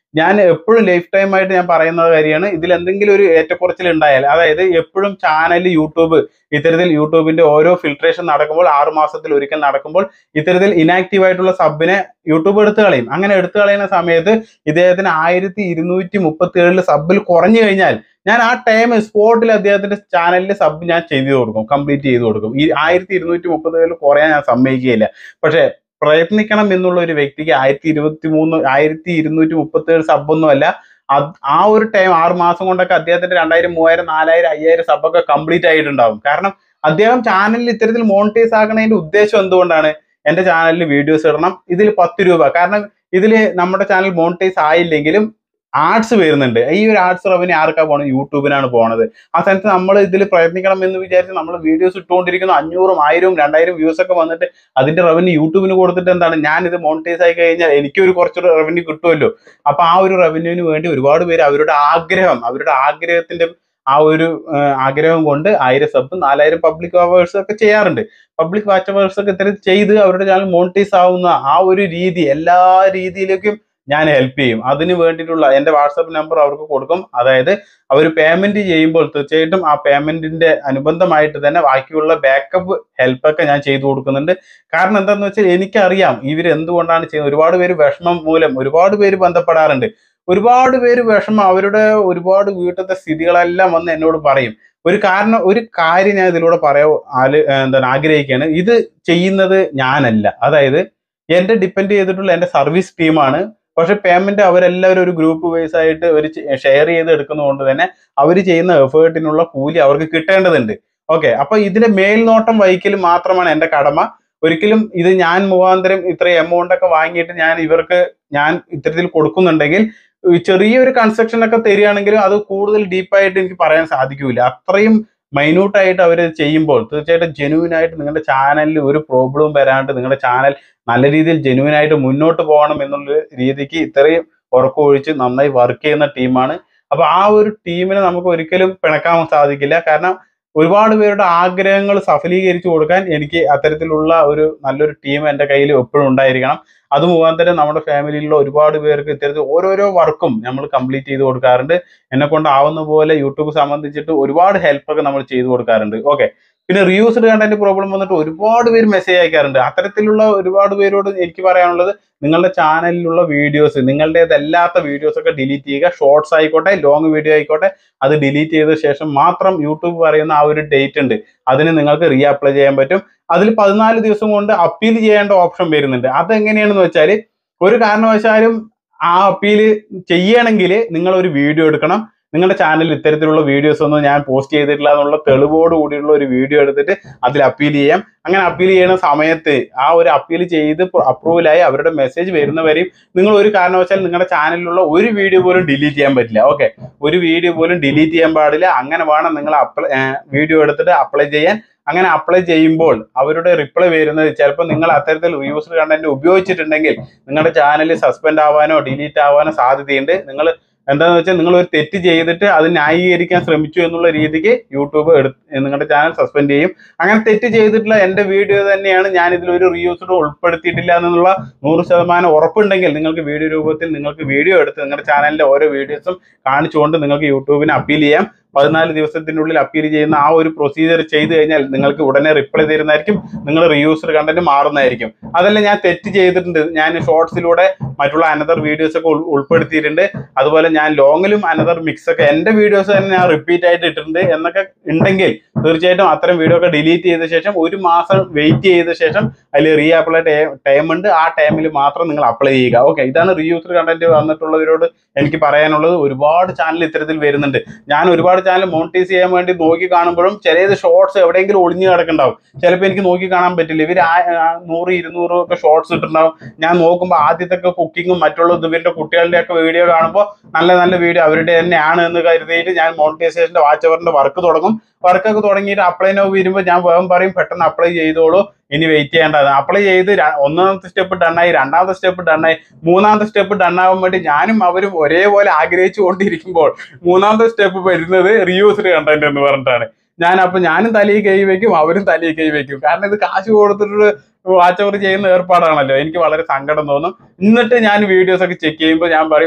ഞാൻ എപ്പോഴും ലൈഫ് ടൈം ആയിട്ട് ഞാൻ പറയുന്ന കാര്യമാണ് ഇതിൽ എന്തെങ്കിലും ഒരു ഏറ്റക്കുറച്ചിൽ ഉണ്ടായാൽ അതായത് എപ്പോഴും ചാനൽ യൂട്യൂബ് ഇത്തരത്തിൽ യൂട്യൂബിന്റെ ഓരോ ഫിൽട്രേഷൻ നടക്കുമ്പോൾ ആറ് മാസത്തിൽ ഒരിക്കൽ നടക്കുമ്പോൾ ഇത്തരത്തിൽ ഇനാക്റ്റീവ് ആയിട്ടുള്ള സബിനെ യൂട്യൂബ് എടുത്തു കളയും അങ്ങനെ എടുത്തു കളയുന്ന സമയത്ത് ഇദ്ദേഹത്തിന് ആയിരത്തി ഇരുന്നൂറ്റി മുപ്പത്തി ഏഴില് സബിൽ കുറഞ്ഞു കഴിഞ്ഞാൽ ഞാൻ ആ ടൈം സ്പോട്ടിൽ അദ്ദേഹത്തിന്റെ ചാനലിൽ സബ് ഞാൻ ചെയ്തു കൊടുക്കും കംപ്ലീറ്റ് ചെയ്ത് കൊടുക്കും ഈ ആയിരത്തി ഇരുന്നൂറ്റി മുപ്പത്തി ഏഴിൽ കുറയാൻ ഞാൻ സമ്മതിക്കുകയില്ല പക്ഷെ പ്രയത്നിക്കണം എന്നുള്ള ഒരു വ്യക്തിക്ക് ആയിരത്തി ഇരുപത്തി മൂന്ന് ആയിരത്തി ഇരുന്നൂറ്റി മുപ്പത്തി ഏഴ് സബൊന്നും അല്ല അത് ആ ഒരു ടൈം ആറ് മാസം കൊണ്ടൊക്കെ അദ്ദേഹത്തിന്റെ രണ്ടായിരം മൂവായിരം നാലായിരം അയ്യായിരം സബൊക്കെ കംപ്ലീറ്റ് ആയിട്ടുണ്ടാവും കാരണം അദ്ദേഹം ചാനലിൽ ഇത്തരത്തിൽ മോണിറ്റൈസ് ആക്കുന്നതിന്റെ ഉദ്ദേശം എന്തുകൊണ്ടാണ് എന്റെ ചാനലിൽ വീഡിയോസ് ഇടണം ഇതിൽ പത്ത് രൂപ കാരണം ഇതിൽ നമ്മുടെ ചാനൽ മോണിറ്റൈസ് ആയില്ലെങ്കിലും ആർട്സ് വരുന്നുണ്ട് ഈ ഒരു ആർട്സ് റവന്യൂ ആർക്കാ പോണത് യൂട്യൂബിനാണ് പോണത് ആ സമയത്ത് നമ്മൾ ഇതിൽ പ്രയത്നിക്കണം എന്ന് വിചാരിച്ച് നമ്മൾ വീഡിയോസ് ഇട്ടുകൊണ്ടിരിക്കുന്നു അഞ്ഞൂറും ആയിരവും രണ്ടായിരം വ്യൂസ് ഒക്കെ വന്നിട്ട് അതിന്റെ റവന്യൂ യൂട്യൂബിന് കൊടുത്തിട്ട് എന്താണ് ഞാൻ ഇത് മോണിറ്റൈസ് ആയി കഴിഞ്ഞാൽ എനിക്കൊരു കുറച്ചൊരു റവന്യൂ കിട്ടുമല്ലോ അപ്പൊ ആ ഒരു റവന്യൂവിന് വേണ്ടി ഒരുപാട് പേര് അവരുടെ ആഗ്രഹം അവരുടെ ആഗ്രഹത്തിന്റെ ആ ഒരു ആ, ആഗ്രഹം കൊണ്ട് ആയിരം സബ് നാലായിരം പബ്ലിക് അവേഴ്സ് ഒക്കെ ചെയ്യാറുണ്ട് പബ്ലിക് വാച്ച് അവേഴ്സ് ഒക്കെ ഇത്തരം ചെയ്ത് അവരുടെ ചാനൽ മോണിറ്റൈസ് ആവുന്ന ആ ഒരു രീതി എല്ലാ രീതിയിലേക്കും ഞാൻ ഹെൽപ്പ് ചെയ്യും അതിന് വേണ്ടിയിട്ടുള്ള എന്റെ വാട്സപ്പ് നമ്പർ അവർക്ക് കൊടുക്കും അതായത് അവർ പേയ്മെന്റ് ചെയ്യുമ്പോൾ തീർച്ചയായിട്ടും ആ പേയ്മെന്റിന്റെ അനുബന്ധമായിട്ട് തന്നെ ബാക്കിയുള്ള ബാക്കപ്പ് ഹെൽപ്പൊക്കെ ഞാൻ ചെയ്തു കൊടുക്കുന്നുണ്ട് കാരണം എന്താണെന്ന് വെച്ചാൽ എനിക്കറിയാം ഇവർ എന്തുകൊണ്ടാണ് ചെയ്യുന്നത് ഒരുപാട് പേര് വിഷമം മൂലം ഒരുപാട് പേര് ബന്ധപ്പെടാറുണ്ട് ഒരുപാട് പേര് വിഷമം അവരുടെ ഒരുപാട് വീട്ടിലത്തെ സ്ഥിതികളെല്ലാം വന്ന് എന്നോട് പറയും ഒരു കാരണം ഒരു കാര്യം ഞാൻ ഇതിലൂടെ പറയാൻ ആല് എന്താണ് ആഗ്രഹിക്കുകയാണ് ഇത് ചെയ്യുന്നത് ഞാനല്ല അതായത് എന്റെ ഡിപ്പെൻഡ് ചെയ്തിട്ടുള്ള എന്റെ സർവീസ് ടീമാണ് പക്ഷെ പേയ്മെന്റ് അവരെല്ലാവരും ഒരു ഗ്രൂപ്പ് വൈസ് ആയിട്ട് ഒരു ഷെയർ ചെയ്ത് എടുക്കുന്നതുകൊണ്ട് തന്നെ അവർ ചെയ്യുന്ന എഫേർട്ടിനുള്ള കൂലി അവർക്ക് കിട്ടേണ്ടതുണ്ട് ഓക്കെ അപ്പൊ ഇതിന്റെ മേൽനോട്ടം വഹിക്കൽ മാത്രമാണ് എന്റെ കടമ ഒരിക്കലും ഇത് ഞാൻ മുഖാന്തരം ഇത്ര എമൗണ്ട് ഒക്കെ വാങ്ങിയിട്ട് ഞാൻ ഇവർക്ക് ഞാൻ ഇത്തരത്തിൽ കൊടുക്കുന്നുണ്ടെങ്കിൽ ഈ ചെറിയൊരു കൺസ്ട്രക്ഷൻ ഒക്കെ തരികയാണെങ്കിലും അത് കൂടുതൽ ഡീപ്പായിട്ട് എനിക്ക് പറയാൻ സാധിക്കൂല അത്രയും മൈന്യൂട്ട് ആയിട്ട് അവർ ചെയ്യുമ്പോൾ തീർച്ചയായിട്ടും ജെനുവിൻ ആയിട്ട് നിങ്ങളുടെ ചാനലിൽ ഒരു പ്രോബ്ലവും വരാണ്ട് നിങ്ങളുടെ ചാനൽ നല്ല രീതിയിൽ ജെനുവിൻ ആയിട്ട് മുന്നോട്ട് പോകണം എന്നുള്ള രീതിക്ക് ഇത്രയും ഉറക്കമൊഴിച്ച് നന്നായി വർക്ക് ചെയ്യുന്ന ടീമാണ് അപ്പൊ ആ ഒരു ടീമിനെ നമുക്ക് ഒരിക്കലും പിണക്കാൻ സാധിക്കില്ല കാരണം ഒരുപാട് പേരുടെ ആഗ്രഹങ്ങൾ സഫലീകരിച്ചു കൊടുക്കാൻ എനിക്ക് അത്തരത്തിലുള്ള ഒരു നല്ലൊരു ടീം എൻ്റെ കയ്യിൽ എപ്പോഴും ഉണ്ടായിരിക്കണം അത് മുഖാന്തരം നമ്മുടെ ഫാമിലിയിലുള്ള ഒരുപാട് പേർക്ക് ഇത്തരത്തിൽ ഓരോരോ വർക്കും നമ്മൾ കംപ്ലീറ്റ് ചെയ്ത് കൊടുക്കാറുണ്ട് എന്നെ കൊണ്ട് ആവുന്ന പോലെ യൂട്യൂബ് സംബന്ധിച്ചിട്ട് ഒരുപാട് ഹെൽപ്പൊക്കെ നമ്മൾ ചെയ്തു കൊടുക്കാറുണ്ട് ഓക്കെ പിന്നെ റീയൂസ്ഡ് കണ്ടന്റ് പ്രോബ്ലം വന്നിട്ട് ഒരുപാട് പേര് മെസ്സേജ് അയക്കാറുണ്ട് അത്തരത്തിലുള്ള ഒരുപാട് പേരോട് എനിക്ക് പറയാനുള്ളത് നിങ്ങളുടെ ചാനലിലുള്ള വീഡിയോസ് നിങ്ങളുടേതല്ലാത്ത വീഡിയോസ് ഒക്കെ ഡിലീറ്റ് ചെയ്യുക ഷോർട്സ് ആയിക്കോട്ടെ ലോങ് വീഡിയോ ആയിക്കോട്ടെ അത് ഡിലീറ്റ് ചെയ്ത ശേഷം മാത്രം യൂട്യൂബ് പറയുന്ന ആ ഒരു ഡേറ്റ് ഉണ്ട് അതിന് നിങ്ങൾക്ക് റീ അപ്ലൈ ചെയ്യാൻ പറ്റും അതിൽ പതിനാല് ദിവസം കൊണ്ട് അപ്പീൽ ചെയ്യേണ്ട ഓപ്ഷൻ വരുന്നുണ്ട് അതെങ്ങനെയാണെന്ന് വെച്ചാൽ ഒരു കാരണവശാലും ആ അപ്പീൽ ചെയ്യണമെങ്കിൽ നിങ്ങൾ ഒരു വീഡിയോ എടുക്കണം നിങ്ങളുടെ ചാനലിൽ ഇത്തരത്തിലുള്ള വീഡിയോസ് ഒന്നും ഞാൻ പോസ്റ്റ് ചെയ്തിട്ടില്ല എന്നുള്ള തെളിവോട് കൂടിയുള്ള ഒരു വീഡിയോ എടുത്തിട്ട് അതിൽ അപ്പീൽ ചെയ്യാം അങ്ങനെ അപ്പീൽ ചെയ്യുന്ന സമയത്ത് ആ ഒരു അപ്പീൽ ചെയ്ത് അപ്രൂവലായി അവരുടെ മെസ്സേജ് വരുന്നവരെയും നിങ്ങൾ ഒരു കാരണവശാൽ നിങ്ങളുടെ ചാനലിലുള്ള ഒരു വീഡിയോ പോലും ഡിലീറ്റ് ചെയ്യാൻ പറ്റില്ല ഓക്കെ ഒരു വീഡിയോ പോലും ഡിലീറ്റ് ചെയ്യാൻ പാടില്ല അങ്ങനെ വേണം നിങ്ങൾ അപ്ലൈ വീഡിയോ എടുത്തിട്ട് അപ്ലൈ ചെയ്യാൻ അങ്ങനെ അപ്ലൈ ചെയ്യുമ്പോൾ അവരുടെ റിപ്ലൈ വരുന്നത് ചിലപ്പോൾ നിങ്ങൾ അത്തരത്തിൽ റിയൂസ്ഡ് കണ്ടന്റ് ഉപയോഗിച്ചിട്ടുണ്ടെങ്കിൽ നിങ്ങളുടെ ചാനൽ സസ്പെൻഡ് ആവാനോ ഡിലീറ്റ് ആവാനോ സാധ്യതയുണ്ട് നിങ്ങൾ എന്താണെന്ന് വെച്ചാൽ നിങ്ങൾ ഒരു തെറ്റ് ചെയ്തിട്ട് അത് ന്യായീകരിക്കാൻ ശ്രമിച്ചു എന്നുള്ള രീതിക്ക് യൂട്യൂബ് എടുത്ത് നിങ്ങളുടെ ചാനൽ സസ്പെൻഡ് ചെയ്യും അങ്ങനെ തെറ്റ് ചെയ്തിട്ടുള്ള എൻ്റെ വീഡിയോ തന്നെയാണ് ഞാൻ ഇതിൽ ഒരു റീയൂസ്ഡ് ഉൾപ്പെടുത്തിയിട്ടില്ല എന്നുള്ള നൂറ് ശതമാനം ഉറപ്പുണ്ടെങ്കിൽ നിങ്ങൾക്ക് വീഡിയോ രൂപത്തിൽ നിങ്ങൾക്ക് വീഡിയോ എടുത്ത് നിങ്ങളുടെ ചാനലിലെ ഓരോ വീഡിയോസും കാണിച്ചുകൊണ്ട് നിങ്ങൾക്ക് യൂട്യൂബിന് അപ്പീൽ ചെയ്യാം പതിനാല് ദിവസത്തിനുള്ളിൽ അപ്പീൽ ചെയ്യുന്ന ആ ഒരു പ്രൊസീജിയർ ചെയ്തു കഴിഞ്ഞാൽ നിങ്ങൾക്ക് ഉടനെ റിപ്ലൈ തരുന്നതായിരിക്കും നിങ്ങൾ റീയൂസ്ഡ് കണ്ടന്റ് മാറുന്നതായിരിക്കും അതല്ല ഞാൻ തെറ്റ് ചെയ്തിട്ടുണ്ട് ഞാൻ ഷോർട്സിലൂടെ മറ്റുള്ള അനദർ വീഡിയോസ് ഒക്കെ ഉൾ- ഉൾപ്പെടുത്തിയിട്ടുണ്ട് അതുപോലെ ഞാൻ ലോങ്ങിലും അനദർ മിക്സ് ഒക്കെ എന്റെ വീഡിയോസ് തന്നെ ഞാൻ റിപ്പീറ്റ് ആയിട്ട് ഇട്ടിട്ടുണ്ട് എന്നൊക്കെ ഉണ്ടെങ്കിൽ തീർച്ചയായിട്ടും അത്തരം വീഡിയോ ഒക്കെ ഡിലീറ്റ് ചെയ്ത ശേഷം ഒരു മാസം വെയിറ്റ് ചെയ്ത ശേഷം അതിൽ റീ അപ്ലൈ ടൈം ഉണ്ട് ആ ടൈമിൽ മാത്രം നിങ്ങൾ അപ്ലൈ ചെയ്യുക ഓക്കെ ഇതാണ് റീയൂസ്ഡ് കണ്ടന്റ് വന്നിട്ടുള്ളവരോട് എനിക്ക് പറയാനുള്ളത് ഒരുപാട് ചാനൽ ഇത്തരത്തിൽ വരുന്നുണ്ട് ഞാൻ ഒരുപാട് ചാനൽ മോണിറ്റൈസ് ചെയ്യാൻ വേണ്ടി നോക്കി കാണുമ്പോഴും ചിലത് ഷോർട്സ് എവിടെയെങ്കിലും ഒളിഞ്ഞു കിടക്കുന്നുണ്ടാവും ചിലപ്പോൾ എനിക്ക് നോക്കി കാണാൻ പറ്റില്ല ഇവർ നൂറ് ഇരുന്നൂറ് ഒക്കെ ഷോർട്സ് ഇട്ടിട്ടുണ്ടാവും ഞാൻ നോക്കുമ്പോൾ ആദ്യത്തെ ഒക്കെ കുക്കിങ്ങും മറ്റുള്ള ഇവരുടെ കുട്ടികളുടെ ഒക്കെ വീഡിയോ കാണുമ്പോൾ നല്ല നല്ല വീഡിയോ അവരുടെ തന്നെയാണ് എന്ന് കരുതിയിട്ട് ഞാൻ മോണിറ്റൈസേഷന്റെ വാച്ച് അവറിന്റെ വർക്ക് തുടങ്ങും വർക്കൊക്കെ തുടങ്ങിയിട്ട് അപ്ലൈ നോ വരുമ്പോൾ ഞാൻ വേഗം പറയും പെട്ടെന്ന് അപ്ലൈ ചെയ്തോളൂ ഇനി വെയിറ്റ് ചെയ്യേണ്ടത് അപ്ലൈ ചെയ്ത് ര- ഒന്നാമത്തെ സ്റ്റെപ്പ് ഡണ്ണായി രണ്ടാമത്തെ സ്റ്റെപ്പ് ഡണ്ണായി മൂന്നാമത്തെ സ്റ്റെപ്പ് ഡണ്ണാവാൻ വേണ്ടി ഞാനും അവരും ഒരേപോലെ ആഗ്രഹിച്ചു കൊണ്ടിരിക്കുമ്പോൾ മൂന്നാമത്തെ സ്റ്റെപ്പ് വരുന്നത് റിയൂസ്ഡ് കണ്ടന്റ് എന്ന് പറഞ്ഞിട്ടാണ് ഞാൻ അപ്പൊ ഞാനും തലയിൽ കൈ വെക്കും അവരും തലയിൽ കൈ വെക്കും കാരണം ഇത് കാശ് കൊടുത്തിട്ട് വാച്ച് ഓവർ ചെയ്യുന്ന ഏർപ്പാടാണല്ലോ എനിക്ക് വളരെ സങ്കടം തോന്നും എന്നിട്ട് ഞാൻ വീഡിയോസ് ഒക്കെ ചെക്ക് ചെയ്യുമ്പോൾ ഞാൻ പറയും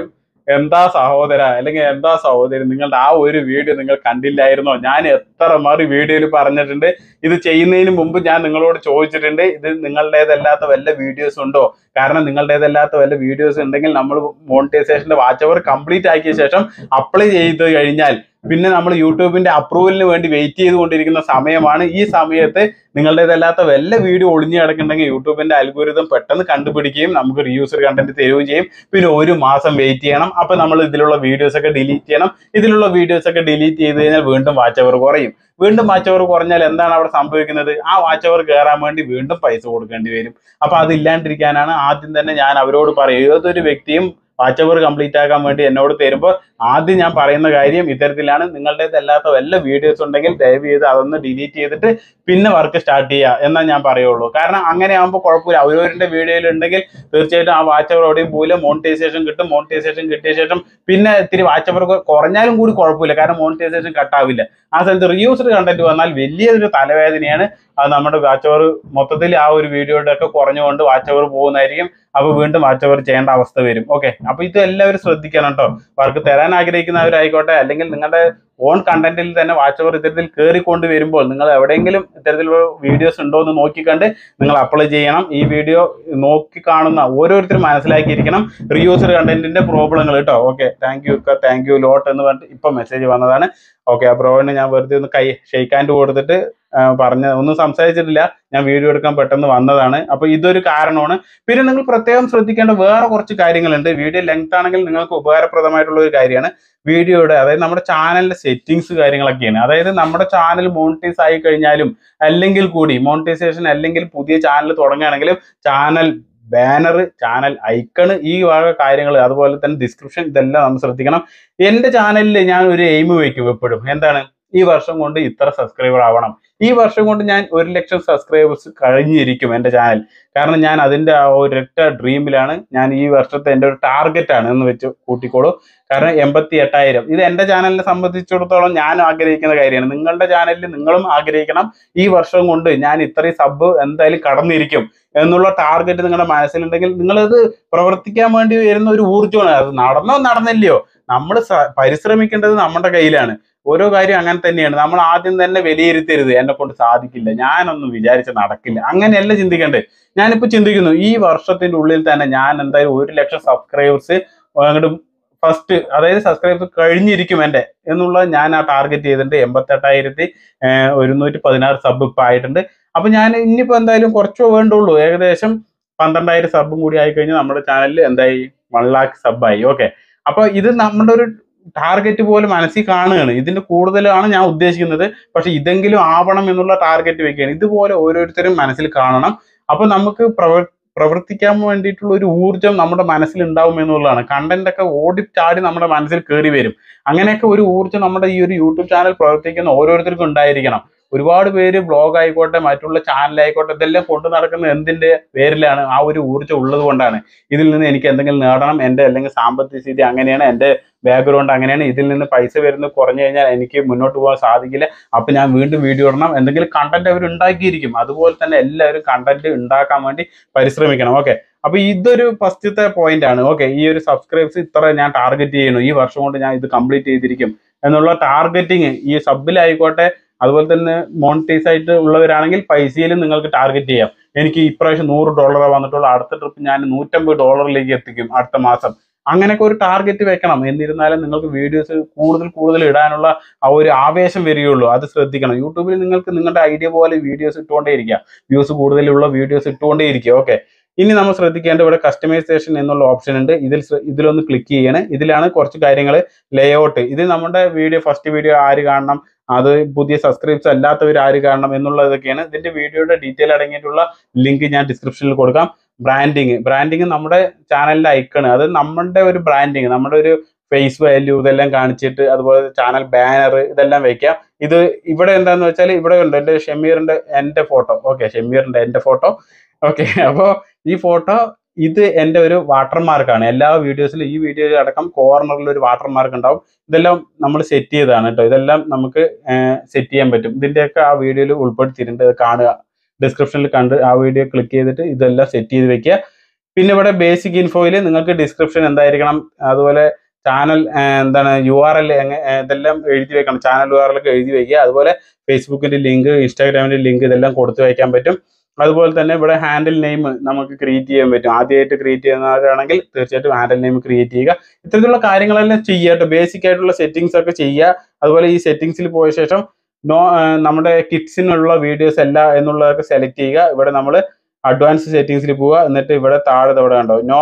എന്താ സഹോദര അല്ലെങ്കിൽ എന്താ സഹോദരി നിങ്ങളുടെ ആ ഒരു വീഡിയോ നിങ്ങൾ കണ്ടില്ലായിരുന്നോ ഞാൻ എത്ര മാറി വീഡിയോയിൽ പറഞ്ഞിട്ടുണ്ട് ഇത് ചെയ്യുന്നതിന് മുമ്പ് ഞാൻ നിങ്ങളോട് ചോദിച്ചിട്ടുണ്ട് ഇത് നിങ്ങളുടേതല്ലാത്ത വല്ല വീഡിയോസ് ഉണ്ടോ കാരണം നിങ്ങളുടേതല്ലാത്ത വല്ല വീഡിയോസ് ഉണ്ടെങ്കിൽ നമ്മൾ മോണിറ്റൈസേഷന്റെ വാച്ച് അവർ കംപ്ലീറ്റ് ആക്കിയ ശേഷം അപ്ലൈ ചെയ്ത് കഴിഞ്ഞാൽ പിന്നെ നമ്മൾ യൂട്യൂബിന്റെ അപ്രൂവലിന് വേണ്ടി വെയിറ്റ് ചെയ്തുകൊണ്ടിരിക്കുന്ന സമയമാണ് ഈ സമയത്ത് നിങ്ങളുടേതല്ലാത്ത വല്ല വീഡിയോ ഒളിഞ്ഞു കിടക്കുന്നുണ്ടെങ്കിൽ യൂട്യൂബിന്റെ അൽഗോരിതം പെട്ടെന്ന് കണ്ടുപിടിക്കുകയും നമുക്ക് റീയൂസർ കണ്ടന്റ് തരുകയും ചെയ്യും പിന്നെ ഒരു മാസം വെയിറ്റ് ചെയ്യണം അപ്പൊ നമ്മൾ ഇതിലുള്ള വീഡിയോസ് ഒക്കെ ഡിലീറ്റ് ചെയ്യണം ഇതിലുള്ള വീഡിയോസ് ഒക്കെ ഡിലീറ്റ് ചെയ്ത് കഴിഞ്ഞാൽ വീണ്ടും വാച്ച് അവർ കുറയും വീണ്ടും വാച്ച് അവർ കുറഞ്ഞാൽ എന്താണ് അവിടെ സംഭവിക്കുന്നത് ആ വാച്ച് അവർ കയറാൻ വേണ്ടി വീണ്ടും പൈസ കൊടുക്കേണ്ടി വരും അപ്പൊ അത് ഇല്ലാണ്ടിരിക്കാനാണ് ആദ്യം തന്നെ ഞാൻ അവരോട് പറയും ഏതൊരു വ്യക്തിയും വാച്ച് അവർ കംപ്ലീറ്റ് ആക്കാൻ വേണ്ടി എന്നോട് തരുമ്പോൾ ആദ്യം ഞാൻ പറയുന്ന കാര്യം ഇത്തരത്തിലാണ് നിങ്ങളുടേതല്ലാത്ത വല്ല വീഡിയോസ് ഉണ്ടെങ്കിൽ ദയവ് ചെയ്ത് അതൊന്ന് ഡിലീറ്റ് ചെയ്തിട്ട് പിന്നെ വർക്ക് സ്റ്റാർട്ട് ചെയ്യുക എന്നാ ഞാൻ പറയുള്ളൂ കാരണം അങ്ങനെ ആകുമ്പോൾ കുഴപ്പമില്ല അവരവരുടെ വീഡിയോയിൽ ഉണ്ടെങ്കിൽ തീർച്ചയായിട്ടും ആ വാച്ച് അവർ എവിടെയും പോലും മോണിറ്റൈസേഷൻ കിട്ടും മോണിറ്റൈസേഷൻ കിട്ടിയ ശേഷം പിന്നെ ഇത്തിരി വാച്ച് അവർ കുറഞ്ഞാലും കൂടി കുഴപ്പമില്ല കാരണം മോണിറ്റൈസേഷൻ കട്ടാവില്ല ആ സമയത്ത് റീയൂസ്ഡ് കണ്ടന്റ് വന്നാൽ വലിയൊരു തലവേദനയാണ് അത് നമ്മുടെ വാച്ച് അവർ മൊത്തത്തിൽ ആ ഒരു വീഡിയോയുടെ ഒക്കെ കുറഞ്ഞുകൊണ്ട് വാച്ച് അവർ പോകുന്നതായിരിക്കും അപ്പൊ വീണ്ടും വാച്ച് അവർ ചെയ്യേണ്ട അവസ്ഥ വരും ഓക്കെ അപ്പൊ ഇത് എല്ലാവരും ശ്രദ്ധിക്കണം കേട്ടോ വർക്ക് തരാൻ ആഗ്രഹിക്കുന്നവരായിക്കോട്ടെ അല്ലെങ്കിൽ നിങ്ങളുടെ ഓൺ കണ്ടന്റിൽ തന്നെ വാച്ച് അവർ ഇത്തരത്തിൽ കയറിക്കൊണ്ട് വരുമ്പോൾ നിങ്ങൾ എവിടെയെങ്കിലും ഇത്തരത്തിലുള്ള വീഡിയോസ് ഉണ്ടോ എന്ന് നോക്കിക്കണ്ട് നിങ്ങൾ അപ്ലൈ ചെയ്യണം ഈ വീഡിയോ നോക്കി കാണുന്ന ഓരോരുത്തരും മനസ്സിലാക്കിയിരിക്കണം റീയൂസർ കണ്ടന്റിന്റെ പ്രോബ്ലങ്ങൾ കേട്ടോ okay thank you thank you lot എന്ന് പറഞ്ഞിട്ട് ഇപ്പൊ മെസ്സേജ് വന്നതാണ് ഓക്കെ ആ ബ്രോയിന് ഞാൻ വെറുതെ ഒന്ന് കൈ ഷെയ്ക്ക് ഹാൻഡ് കൊടുത്തിട്ട് ആ, പറഞ്ഞ ഒന്നും സംസാരിച്ചിട്ടില്ല ഞാൻ വീഡിയോ എടുക്കാൻ പെട്ടെന്ന് വന്നതാണ് അപ്പൊ ഇതൊരു കാരണമാണ് പിന്നെ നിങ്ങൾ പ്രത്യേകം ശ്രദ്ധിക്കേണ്ട വേറെ കുറച്ച് കാര്യങ്ങളുണ്ട് വീഡിയോ ലെങ്ത് ആണെങ്കിൽ നിങ്ങൾക്ക് ഉപകാരപ്രദമായിട്ടുള്ള ഒരു കാര്യമാണ് വീഡിയോയുടെ അതായത് നമ്മുടെ ചാനലിന്റെ സെറ്റിങ്സ് കാര്യങ്ങളൊക്കെയാണ് അതായത് നമ്മുടെ ചാനൽ മോണിറ്റൈസ് ആയി കഴിഞ്ഞാലും അല്ലെങ്കിൽ കൂടി മോണിറ്റൈസേഷൻ അല്ലെങ്കിൽ പുതിയ ചാനൽ തുടങ്ങുകയാണെങ്കിലും ചാനൽ ബാനർ ചാനൽ ഐക്കണ് ഈ വക കാര്യങ്ങൾ അതുപോലെ തന്നെ ഡിസ്ക്രിപ്ഷൻ ഇതെല്ലാം നമ്മൾ ശ്രദ്ധിക്കണം എന്റെ ചാനലിൽ ഞാൻ ഒരു എയിം വെക്കും എപ്പോഴും എന്താണ് ഈ വർഷം കൊണ്ട് ഇത്ര സബ്സ്ക്രൈബർ ആവണം ഈ വർഷം കൊണ്ട് ഞാൻ ഒരു ലക്ഷം സബ്സ്ക്രൈബേഴ്സ് കഴിഞ്ഞിരിക്കും എൻ്റെ ചാനൽ കാരണം ഞാൻ അതിന്റെ ആ ഒരൊറ്റ ഡ്രീമിലാണ് ഞാൻ ഈ വർഷത്തെ എൻ്റെ ഒരു ടാർഗറ്റ് ആണ് എന്ന് വെച്ച് കൂട്ടിക്കോളൂ കാരണം എൺപത്തി എട്ടായിരം ഇത് എൻ്റെ ചാനലിനെ സംബന്ധിച്ചിടത്തോളം ഞാൻ ആഗ്രഹിക്കുന്ന കാര്യമാണ് നിങ്ങളുടെ ചാനലിൽ നിങ്ങളും ആഗ്രഹിക്കണം ഈ വർഷം കൊണ്ട് ഞാൻ ഇത്രയും സബ് എന്തായാലും കടന്നിരിക്കും എന്നുള്ള ടാർഗറ്റ് നിങ്ങളുടെ മനസ്സിലുണ്ടെങ്കിൽ നിങ്ങളത് പ്രവർത്തിക്കാൻ വേണ്ടി വരുന്ന ഒരു ഊർജ്ജമാണ് അത് നടന്നോ നടന്നില്ലയോ നമ്മൾ പരിശ്രമിക്കേണ്ടത് നമ്മുടെ കയ്യിലാണ് ഓരോ കാര്യം അങ്ങനെ തന്നെയാണ് നമ്മൾ ആദ്യം തന്നെ വിലയിരുത്തരുത് എന്നെ കൊണ്ട് സാധിക്കില്ല ഞാനൊന്നും വിചാരിച്ച് നടക്കില്ല അങ്ങനെയല്ല ചിന്തിക്കണ്ടേ ഞാനിപ്പോ ചിന്തിക്കുന്നു ഈ വർഷത്തിന്റെ ഉള്ളിൽ തന്നെ ഞാൻ എന്തായാലും ഒരു ലക്ഷം സബ്സ്ക്രൈബേഴ്സ് അങ്ങോട്ട് ഫസ്റ്റ് അതായത് സബ്സ്ക്രൈബേഴ്സ് കഴിഞ്ഞിരിക്കും എൻ്റെ എന്നുള്ളത് ഞാൻ ആ ടാർഗറ്റ് ചെയ്തിട്ടുണ്ട് എൺപത്തെട്ടായിരത്തി ഒരുന്നൂറ്റി പതിനാറ് സബ് ഇപ്പൊ ആയിട്ടുണ്ട് അപ്പൊ ഞാൻ ഇനിയിപ്പോ എന്തായാലും കുറച്ചോ വേണ്ടുള്ളൂ ഏകദേശം പന്ത്രണ്ടായിരം സബും കൂടി ആയി കഴിഞ്ഞാൽ നമ്മുടെ ചാനലിൽ എന്തായി വൺ ലാക്ക് സബായി ഓക്കെ അപ്പൊ ഇത് നമ്മുടെ ഒരു ടാർഗറ്റ് പോലെ മനസ്സിൽ കാണുകയാണ് ഇതിന്റെ കൂടുതലാണ് ഞാൻ ഉദ്ദേശിക്കുന്നത് പക്ഷെ ഇതെങ്കിലും ആവണം എന്നുള്ള ടാർഗറ്റ് വെക്കുകയാണ് ഇതുപോലെ ഓരോരുത്തരും മനസ്സിൽ കാണണം അപ്പൊ നമുക്ക് പ്രവ പ്രവർത്തിക്കാൻ വേണ്ടിയിട്ടുള്ള ഒരു ഊർജം നമ്മുടെ മനസ്സിൽ ഉണ്ടാവും എന്നുള്ളതാണ് കണ്ടന്റ് ഒക്കെ ഓടിച്ചാടി നമ്മുടെ മനസ്സിൽ കയറി വരും അങ്ങനെയൊക്കെ ഒരു ഊർജം നമ്മുടെ ഈ ഒരു യൂട്യൂബ് ചാനൽ പ്രവർത്തിക്കുന്ന ഓരോരുത്തർക്കും ഉണ്ടായിരിക്കണം ഒരുപാട് പേര് ബ്ലോഗ് ആയിക്കോട്ടെ മറ്റുള്ള ചാനൽ ആയിക്കോട്ടെ ഇതെല്ലാം കൊണ്ടു നടക്കുന്നത് എന്തിന്റെ പേരിലാണ് ആ ഒരു ഊർജ്ജം ഉള്ളത് കൊണ്ടാണ് ഇതിൽ നിന്ന് എനിക്ക് എന്തെങ്കിലും നേടണം എൻ്റെ അല്ലെങ്കിൽ സാമ്പത്തിക സ്ഥിതി അങ്ങനെയാണ് എൻ്റെ ബാക്ക്ഗ്രൗണ്ട് അങ്ങനെയാണ് ഇതിൽ നിന്ന് പൈസ വരുന്നത് കുറഞ്ഞു കഴിഞ്ഞാൽ എനിക്ക് മുന്നോട്ട് പോകാൻ സാധിക്കില്ല അപ്പൊ ഞാൻ വീണ്ടും വീഡിയോ ഇടണം എന്തെങ്കിലും കണ്ടന്റ് അവർ ഉണ്ടാക്കിയിരിക്കും അതുപോലെ തന്നെ എല്ലാവരും കണ്ടന്റ് ഉണ്ടാക്കാൻ വേണ്ടി പരിശ്രമിക്കണം ഓക്കെ അപ്പൊ ഇതൊരു ഫസ്റ്റത്തെ പോയിന്റ് ആണ് ഓക്കെ ഈ ഒരു സബ്സ്ക്രൈബ്സ് ഇത്ര ഞാൻ ടാർഗറ്റ് ചെയ്യുന്നു ഈ വർഷം കൊണ്ട് ഞാൻ ഇത് കംപ്ലീറ്റ് ചെയ്തിരിക്കും എന്നുള്ള ടാർഗറ്റിങ് ഈ സബിലായിക്കോട്ടെ അതുപോലെ തന്നെ മോണിറ്റൈസ് ആയിട്ട് ഉള്ളവരാണെങ്കിൽ പൈസയിലും നിങ്ങൾക്ക് ടാർഗറ്റ് ചെയ്യാം എനിക്ക് ഇപ്രാവശ്യം നൂറ് ഡോളർ വന്നിട്ടുള്ള അടുത്ത ട്രിപ്പ് ഞാൻ നൂറ്റമ്പത് ഡോളറിലേക്ക് എത്തിക്കും അടുത്ത മാസം അങ്ങനെയൊക്കെ ഒരു ടാർഗറ്റ് വെക്കണം എന്നിരുന്നാലും നിങ്ങൾക്ക് വീഡിയോസ് കൂടുതൽ കൂടുതൽ ഇടാനുള്ള ആ ഒരു ആവേശം വരികയുള്ളൂ അത് ശ്രദ്ധിക്കണം യൂട്യൂബിൽ നിങ്ങൾക്ക് നിങ്ങളുടെ ഐഡിയ പോലെ വീഡിയോസ് ഇട്ടുകൊണ്ടേ ഇരിക്കുക വ്യൂസ് കൂടുതലുള്ള വീഡിയോസ് ഇട്ടുകൊണ്ടേ ഇരിക്കുക ഓക്കെ ഇനി നമ്മൾ ശ്രദ്ധിക്കേണ്ട ഇവിടെ കസ്റ്റമൈസേഷൻ എന്നുള്ള ഓപ്ഷൻ ഉണ്ട് ഇതിൽ ശ്ര- ഇതിലൊന്ന് ക്ലിക്ക് ചെയ്യണേ ഇതിലാണ് കുറച്ച് കാര്യങ്ങൾ ലേഔട്ട് ഇത് നമ്മുടെ വീഡിയോ ഫസ്റ്റ് വീഡിയോ ആര് കാണണം അത് പുതിയ സബ്സ്ക്രൈബ്സ് അല്ലാത്തവർ ആര് കാണണം എന്നുള്ളതൊക്കെയാണ് ഇതിന്റെ വീഡിയോയുടെ ഡീറ്റെയിൽ അടങ്ങിയിട്ടുള്ള ലിങ്ക് ഞാൻ ഡിസ്ക്രിപ്ഷനിൽ കൊടുക്കാം ബ്രാൻഡിങ് ബ്രാൻഡിങ് നമ്മുടെ ചാനലിന്റെ ഐക്കൺ അത് നമ്മുടെ ഒരു ബ്രാൻഡിങ് നമ്മുടെ ഒരു ഫേസ് വാല്യൂ ഇതെല്ലാം കാണിച്ചിട്ട് അതുപോലെ ചാനൽ ബാനർ ഇതെല്ലാം വെക്കാം ഇത് ഇവിടെ എന്താന്ന് വെച്ചാൽ ഇവിടെ ഉണ്ട് എന്റെ ഷമീറിന്റെ എന്റെ ഫോട്ടോ ഓക്കെ ഷമീറിന്റെ എന്റെ ഫോട്ടോ ഓക്കെ അപ്പോൾ ഈ ഫോട്ടോ ഇത് എൻ്റെ ഒരു വാട്ടർമാർക്കാണ് എല്ലാ വീഡിയോസിലും ഈ വീഡിയോയിൽ അടക്കം കോർണറിൽ ഒരു വാട്ടർമാർക്ക് ഉണ്ടാവും ഇതെല്ലാം നമ്മൾ സെറ്റ് ചെയ്തതാണ് കേട്ടോ ഇതെല്ലാം നമുക്ക് സെറ്റ് ചെയ്യാൻ പറ്റും ഇതിന്റെയൊക്കെ ആ വീഡിയോയിൽ ഉൾപ്പെടുത്തിയിട്ടുണ്ട് ഇത് കാണുക ഡിസ്ക്രിപ്ഷനിൽ കണ്ട് ആ വീഡിയോ ക്ലിക്ക് ചെയ്തിട്ട് ഇതെല്ലാം സെറ്റ് ചെയ്ത് വെക്കുക പിന്നെ ഇവിടെ ബേസിക് ഇൻഫോയിൽ നിങ്ങൾക്ക് ഡിസ്ക്രിപ്ഷൻ എന്തായിരിക്കണം അതുപോലെ ചാനൽ എന്താണ് യു ആർ എൽ ഇതെല്ലാം എഴുതി വെക്കണം ചാനൽ യു ആർ എൽ ഒക്കെ എഴുതി വെക്കുക അതുപോലെ ഫേസ്ബുക്കിന്റെ ലിങ്ക് ഇൻസ്റ്റാഗ്രാമിന്റെ ലിങ്ക് ഇതെല്ലാം കൊടുത്തു വയ്ക്കാൻ പറ്റും അതുപോലെ തന്നെ ഇവിടെ ഹാൻഡിൽ നെയിം നമുക്ക് ക്രിയേറ്റ് ചെയ്യാൻ പറ്റും ആദ്യമായിട്ട് ക്രിയേറ്റ് ചെയ്യുന്നവരാണെങ്കിൽ തീർച്ചയായിട്ടും ഹാൻഡിൽ നെയിം ക്രിയേറ്റ് ചെയ്യുക ഇത്തരത്തിലുള്ള കാര്യങ്ങളെല്ലാം ചെയ്യുക ബേസിക് ആയിട്ടുള്ള സെറ്റിങ്സ് ഒക്കെ ചെയ്യുക അതുപോലെ ഈ സെറ്റിങ്സിൽ പോയ ശേഷം നോ നമ്മുടെ കിഡ്സിനുള്ള വീഡിയോസ് അല്ല എന്നുള്ളതൊക്കെ സെലക്ട് ചെയ്യുക ഇവിടെ നമ്മൾ അഡ്വാൻസ് സെറ്റിങ്സിൽ പോവുക എന്നിട്ട് ഇവിടെ താഴെ ഇവിടെ കണ്ടോ നോ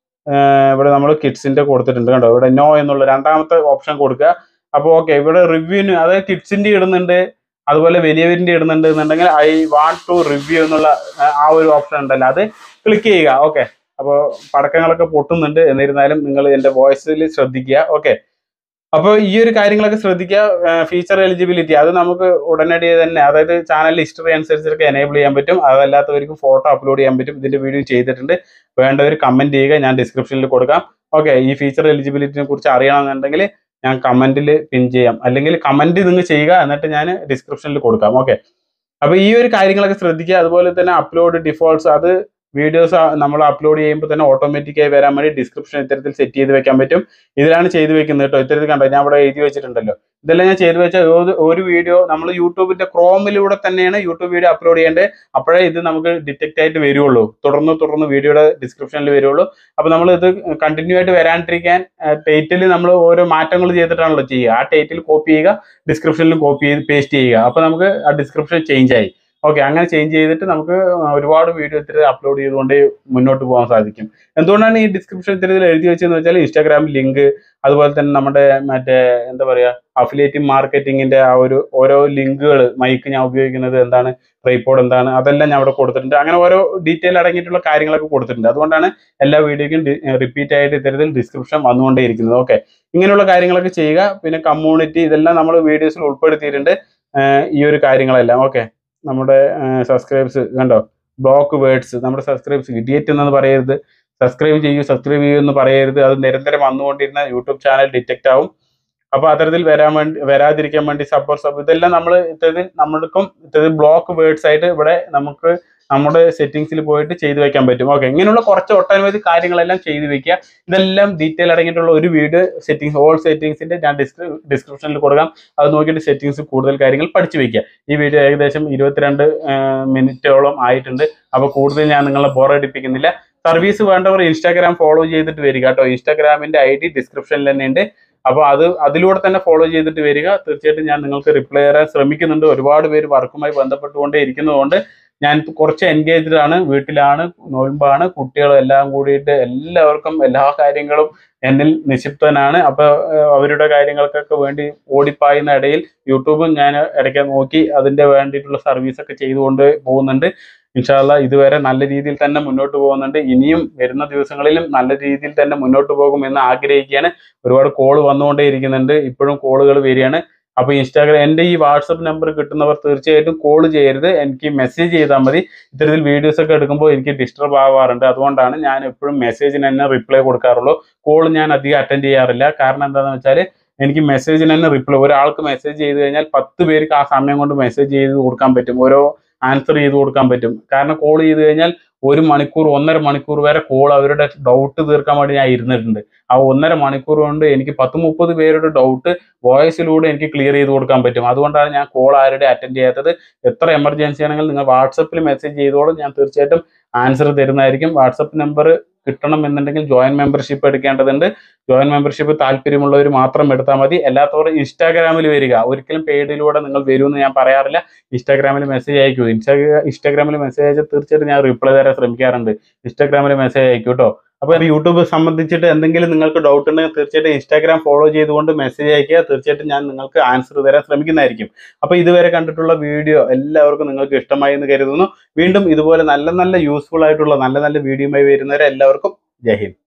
ഇവിടെ നമ്മൾ കിഡ്സിന്റെ കൊടുത്തിട്ടുണ്ട് കണ്ടോ ഇവിടെ നോ എന്നുള്ള രണ്ടാമത്തെ ഓപ്ഷൻ കൊടുക്കുക അപ്പോൾ ഓക്കെ ഇവിടെ റിവ്യൂവിന് അതായത് കിഡ്സിന്റെ ഇടുന്നുണ്ട് അതുപോലെ വലിയവരിന്റെ ഇടുന്നുണ്ട് എന്നുണ്ടെങ്കിൽ ഐ വാണ്ട് ടു റിവ്യൂ എന്നുള്ള ആ, ആ ഒരു ഓപ്ഷൻ ഉണ്ടല്ലോ അത് ക്ലിക്ക് ചെയ്യുക ഓക്കെ അപ്പോൾ പടക്കങ്ങളൊക്കെ പൊട്ടുന്നുണ്ട് എന്നിരുന്നാലും നിങ്ങൾ എൻ്റെ വോയിസിൽ ശ്രദ്ധിക്കുക ഓക്കെ അപ്പോൾ ഈ ഒരു കാര്യങ്ങളൊക്കെ ശ്രദ്ധിക്കുക ഫീച്ചർ എലിജിബിലിറ്റി അത് നമുക്ക് ഉടനടി തന്നെ അതായത് ചാനൽ ഹിസ്റ്ററി അനുസരിച്ചൊക്കെ എനേബിൾ ചെയ്യാൻ പറ്റും അതല്ലാത്തവർക്ക് ഫോട്ടോ അപ്ലോഡ് ചെയ്യാൻ പറ്റും ഇതിന്റെ വീഡിയോ ചെയ്തിട്ടുണ്ട് വേണ്ടവർ കമന്റ് ചെയ്യുക ഞാൻ ഡിസ്ക്രിപ്ഷനിൽ കൊടുക്കാം ഓക്കെ ഈ ഫീച്ചർ എലിജിബിലിറ്റിനെ കുറിച്ച് അറിയണമെന്നുണ്ടെങ്കിൽ ഞാൻ കമന്റിൽ പിൻ ചെയ്യാം അല്ലെങ്കിൽ കമന്റ് നിങ്ങൾ ചെയ്യുക എന്നിട്ട് ഞാൻ ഡിസ്ക്രിപ്ഷനിൽ കൊടുക്കാം ഓക്കെ അപ്പോൾ ഈ ഒരു കാര്യങ്ങളൊക്കെ ശ്രദ്ധിക്കുക അതുപോലെ തന്നെ അപ്ലോഡ് ഡിഫോൾട്ട്സ് അത് വീഡിയോസ് നമ്മൾ അപ്ലോഡ് ചെയ്യുമ്പോൾ തന്നെ ഓട്ടോമാറ്റിക്കായി വരാൻ വേണ്ടി ഡിസ്ക്രിപ്ഷൻ ഇത്തരത്തിൽ സെറ്റ് ചെയ്ത് വെക്കാൻ പറ്റും ഇതിലാണ് ചെയ്ത് വെക്കുന്നത് കേട്ടോ ഇത്തരത്തിൽ കണ്ടോ ഞാൻ ഇവിടെ എഴുതി വെച്ചിട്ടുണ്ടല്ലോ ഇതെല്ലാം ഞാൻ ചെയ്ത് വെച്ച ഒരു- ഒരു വീഡിയോ നമ്മൾ യൂട്യൂബിന്റെ ക്രോമിലൂടെ തന്നെയാണ് യൂട്യൂബ് വീഡിയോ അപ്ലോഡ് ചെയ്യേണ്ടത് അപ്പോഴേ ഇത് നമുക്ക് ഡിറ്റക്ട് ആയിട്ട് വരുള്ളൂ തുടർന്ന് തുടർന്ന് വീഡിയോയുടെ ഡിസ്ക്രിപ്ഷനിൽ വരുള്ളൂ അപ്പൊ നമ്മൾ ഇത് കണ്ടിന്യൂ ആയിട്ട് വരാണ്ടിരിക്കാൻ ടൈറ്റിൽ നമ്മൾ ഓരോ മാറ്റങ്ങൾ ചെയ്തിട്ടാണല്ലോ ചെയ്യുക ആ ടൈറ്റിൽ കോപ്പി ചെയ്യുക ഡിസ്ക്രിപ്ഷനിലും കോപ്പി ചെയ്ത് പേസ്റ്റ് ചെയ്യുക അപ്പൊ നമുക്ക് ആ ഡിസ്ക്രിപ്ഷൻ ചേഞ്ച് ആയി ഓക്കെ അങ്ങനെ ചേഞ്ച് ചെയ്തിട്ട് നമുക്ക് ഒരുപാട് വീഡിയോ ഇത്തിരി അപ്ലോഡ് ചെയ്തുകൊണ്ട് മുന്നോട്ട് പോകാൻ സാധിക്കും എന്തുകൊണ്ടാണ് ഈ ഡിസ്ക്രിപ്ഷൻ ഇത്തരത്തിൽ എഴുതി വെച്ചതെന്ന് വെച്ചാൽ ഇൻസ്റ്റാഗ്രാം ലിങ്ക് അതുപോലെ തന്നെ നമ്മുടെ മറ്റേ എന്താ പറയാ അഫിലിയേറ്റീവ് മാർക്കറ്റിംഗിന്റെ ആ ഒരു ഓരോ ലിങ്കുകൾ മൈക്ക് ഞാൻ ഉപയോഗിക്കുന്നത് എന്താണ് ട്രൈപ്പോഡ് എന്താണ് അതെല്ലാം ഞാൻ അവിടെ കൊടുത്തിട്ടുണ്ട് അങ്ങനെ ഓരോ ഡീറ്റെയിൽ അടങ്ങിയിട്ടുള്ള കാര്യങ്ങളൊക്കെ കൊടുത്തിട്ടുണ്ട് അതുകൊണ്ടാണ് എല്ലാ വീഡിയോയ്ക്കും റിപ്പീറ്റ് ആയിട്ട് ഇത്തരത്തിൽ ഡിസ്ക്രിപ്ഷൻ വന്നുകൊണ്ടേയിരിക്കുന്നത് ഓക്കെ ഇങ്ങനെയുള്ള കാര്യങ്ങളൊക്കെ ചെയ്യുക പിന്നെ കമ്മ്യൂണിറ്റി ഇതെല്ലാം നമ്മൾ വീഡിയോസിൽ ഉൾപ്പെടുത്തിയിട്ടുണ്ട് ഏഹ് ഈ ഒരു കാര്യങ്ങളെല്ലാം ഓക്കെ നമ്മുടെ സബ്സ്ക്രൈബ്സ് കണ്ടോ ബ്ലോക്ക് വേർഡ്സ് നമ്മുടെ സബ്സ്ക്രൈബ്സ് ഇഡിയറ്റ് എന്ന് പറയരുത് സബ്സ്ക്രൈബ് ചെയ്യൂ സബ്സ്ക്രൈബ് ചെയ്യൂ എന്ന് പറയരുത് അത് നിരന്തരം വന്നുകൊണ്ടിരുന്ന യൂട്യൂബ് ചാനൽ ഡിറ്റക്ട് ആവും അപ്പൊ അത്തരത്തിൽ വരാൻ വേണ്ടി വരാതിരിക്കാൻ വേണ്ടി സപ്പോർട്ട് സബ് ഇതെല്ലാം നമ്മൾ ഇത്തരത്തിൽ നമ്മൾക്കും ഇത്തരത്തിൽ ബ്ലോക്ക് വേർഡ്സ് ആയിട്ട് ഇവിടെ നമുക്ക് നമ്മുടെ സെറ്റിംഗ്സിൽ പോയിട്ട് ചെയ്തു വെക്കാൻ പറ്റും ഓക്കെ ഇങ്ങനെയുള്ള കുറച്ച് ഒട്ടനവധി കാര്യങ്ങളെല്ലാം ചെയ്തു വെക്കുക ഇതെല്ലാം ഡീറ്റെയിൽ അടങ്ങിയിട്ടുള്ള ഒരു വീഡിയോ സെറ്റിംഗ്സ് ഓൾ സെറ്റിംഗ്സിന്റെ ഞാൻ ഡിസ്ക്രിപ്ഷനിൽ കൊടുക്കാം അത് നോക്കിയിട്ട് സെറ്റിംഗ്സ് കൂടുതൽ കാര്യങ്ങൾ പഠിച്ചു വെക്കുക ഈ വീഡിയോ ഏകദേശം ഇരുപത്തിരണ്ട് മിനിറ്റോളം ആയിട്ടുണ്ട് അപ്പോൾ കൂടുതൽ ഞാൻ നിങ്ങളെ ബോറടിപ്പിക്കുന്നില്ല സർവീസ് വേണ്ടവർ ഇൻസ്റ്റാഗ്രാം ഫോളോ ചെയ്തിട്ട് വരിക കേട്ടോ ഇൻസ്റ്റാഗ്രാമിന്റെ ഐ ഡി ഡിസ്ക്രിപ്ഷനിൽ തന്നെ ഉണ്ട് അപ്പോൾ അത് അതിലൂടെ തന്നെ ഫോളോ ചെയ്തിട്ട് വരിക തീർച്ചയായിട്ടും ഞാൻ നിങ്ങൾക്ക് റിപ്ലൈ തരാൻ ശ്രമിക്കുന്നുണ്ട് ഒരുപാട് പേര് വർക്കുമായി ബന്ധപ്പെട്ടുകൊണ്ടേ ഇരിക്കുന്നതുകൊണ്ട് ഞാൻ കുറച്ച് എൻഗേജ്ഡ് ആണ് വീട്ടിലാണ് നോയമ്പാണ് കുട്ടികളും എല്ലാം കൂടിയിട്ട് എല്ലാവർക്കും എല്ലാ കാര്യങ്ങളും എന്നിൽ നിക്ഷിപ്തനാണ് അപ്പൊ ഏഹ്, അവരുടെ കാര്യങ്ങൾക്കൊക്കെ വേണ്ടി ഓടിപ്പായുന്ന ഇടയിൽ യൂട്യൂബും ഞാൻ ഇടയ്ക്ക് നോക്കി അതിന്റെ വേണ്ടിയിട്ടുള്ള സർവീസ് ഒക്കെ ചെയ്തുകൊണ്ട് പോകുന്നുണ്ട് ഇൻഷാല്ല ഇതുവരെ നല്ല രീതിയിൽ തന്നെ മുന്നോട്ട് പോകുന്നുണ്ട് ഇനിയും വരുന്ന ദിവസങ്ങളിലും നല്ല രീതിയിൽ തന്നെ മുന്നോട്ട് പോകുമെന്ന് ആഗ്രഹിക്കുകയാണ് ഒരുപാട് കോൾ വന്നുകൊണ്ടേ ഇരിക്കുന്നുണ്ട് ഇപ്പോഴും കോളുകൾ വരികയാണ് അപ്പൊ ഇൻസ്റ്റാഗ്രാം എന്റെ ഈ വാട്സപ്പ് നമ്പർ കിട്ടുന്നവർ തീർച്ചയായിട്ടും കോൾ ചെയ്യരുത് എനിക്ക് മെസ്സേജ് ചെയ്താൽ മതി ഇത്തരത്തിൽ വീഡിയോസ് ഒക്കെ എടുക്കുമ്പോൾ എനിക്ക് ഡിസ്റ്റർബ് ആവാറുണ്ട് അതുകൊണ്ടാണ് ഞാൻ എപ്പോഴും മെസ്സേജിന് തന്നെ റിപ്ലൈ കൊടുക്കാറുള്ളൂ കോൾ ഞാൻ അധികം അറ്റൻഡ് ചെയ്യാറില്ല കാരണം എന്താണെന്ന് വെച്ചാൽ എനിക്ക് മെസ്സേജിന് തന്നെ റിപ്ലൈ ഒരാൾക്ക് മെസ്സേജ് ചെയ്ത് കഴിഞ്ഞാൽ പത്ത് പേർക്ക് ആ സമയം കൊണ്ട് മെസ്സേജ് ചെയ്ത് കൊടുക്കാൻ പറ്റും ഓരോ ആൻസർ ചെയ്ത് കൊടുക്കാൻ പറ്റും കാരണം കോൾ ചെയ്ത് കഴിഞ്ഞാൽ ഒരു മണിക്കൂർ ഒന്നര മണിക്കൂർ വരെ കോൾ അവരുടെ ഡൗട്ട് തീർക്കാൻ വേണ്ടി ഞാൻ ഇരുന്നിട്ടുണ്ട് ആ ഒന്നര മണിക്കൂർ കൊണ്ട് എനിക്ക് പത്ത് മുപ്പത് പേരുടെ ഡൗട്ട് വോയിസിലൂടെ എനിക്ക് ക്ലിയർ ചെയ്ത് കൊടുക്കാൻ പറ്റും അതുകൊണ്ടാണ് ഞാൻ കോൾ ആരുടെ അറ്റൻഡ് ചെയ്യാത്തത് എത്ര എമർജൻസി ആണെങ്കിലും നിങ്ങൾ വാട്സപ്പിൽ മെസ്സേജ് ചെയ്തോളും ഞാൻ തീർച്ചയായിട്ടും ആൻസർ തരുന്നതായിരിക്കും വാട്സപ്പ് നമ്പർ കിട്ടണം എന്നുണ്ടെങ്കിൽ ജോയിൻ മെമ്പർഷിപ്പ് എടുക്കേണ്ടതുണ്ട് ജോയിൻ മെമ്പർഷിപ്പ് താല്പര്യമുള്ളവർ മാത്രം എടുത്താൽ മതി അല്ലാത്തവർ ഇൻസ്റ്റാഗ്രാമിൽ വരിക ഒരിക്കലും പെയ്ഡിലൂടെ നിങ്ങൾ വരുമെന്ന് ഞാൻ പറയാറില്ല ഇൻസ്റ്റാഗ്രാമിൽ മെസ്സേജ് അയക്കൂ ഇൻസ്റ്റാഗ്രാ ഇൻസ്റ്റാഗ്രാമിൽ മെസ്സേജ് അയച്ചാൽ തീർച്ചയായിട്ടും ഞാൻ റിപ്ലൈ തരാൻ ശ്രമിക്കാറുണ്ട് ഇൻസ്റ്റാഗ്രാമിൽ മെസ്സേജ് അയക്കൂ കേട്ടോ അപ്പോൾ യൂട്യൂബ് സംബന്ധിച്ചിട്ട് എന്തെങ്കിലും നിങ്ങൾക്ക് ഡൗട്ട് ഉണ്ടെങ്കിൽ തീർച്ചയായിട്ടും ഇൻസ്റ്റാഗ്രാം ഫോളോ ചെയ്തുകൊണ്ട് മെസ്സേജ് അയക്കുക തീർച്ചയായിട്ടും ഞാൻ നിങ്ങൾക്ക് ആൻസർ തരാൻ ശ്രമിക്കുന്നതായിരിക്കും അപ്പോൾ ഇതുവരെ കണ്ടിട്ടുള്ള വീഡിയോ എല്ലാവർക്കും നിങ്ങൾക്ക് ഇഷ്ടമായി എന്ന് കരുതുന്നു വീണ്ടും ഇതുപോലെ നല്ല നല്ല യൂസ്ഫുൾ ആയിട്ടുള്ള നല്ല നല്ല വീഡിയോയുമായി വരുന്നവരെ എല്ലാവർക്കും ജയ് ഹിന്ദ്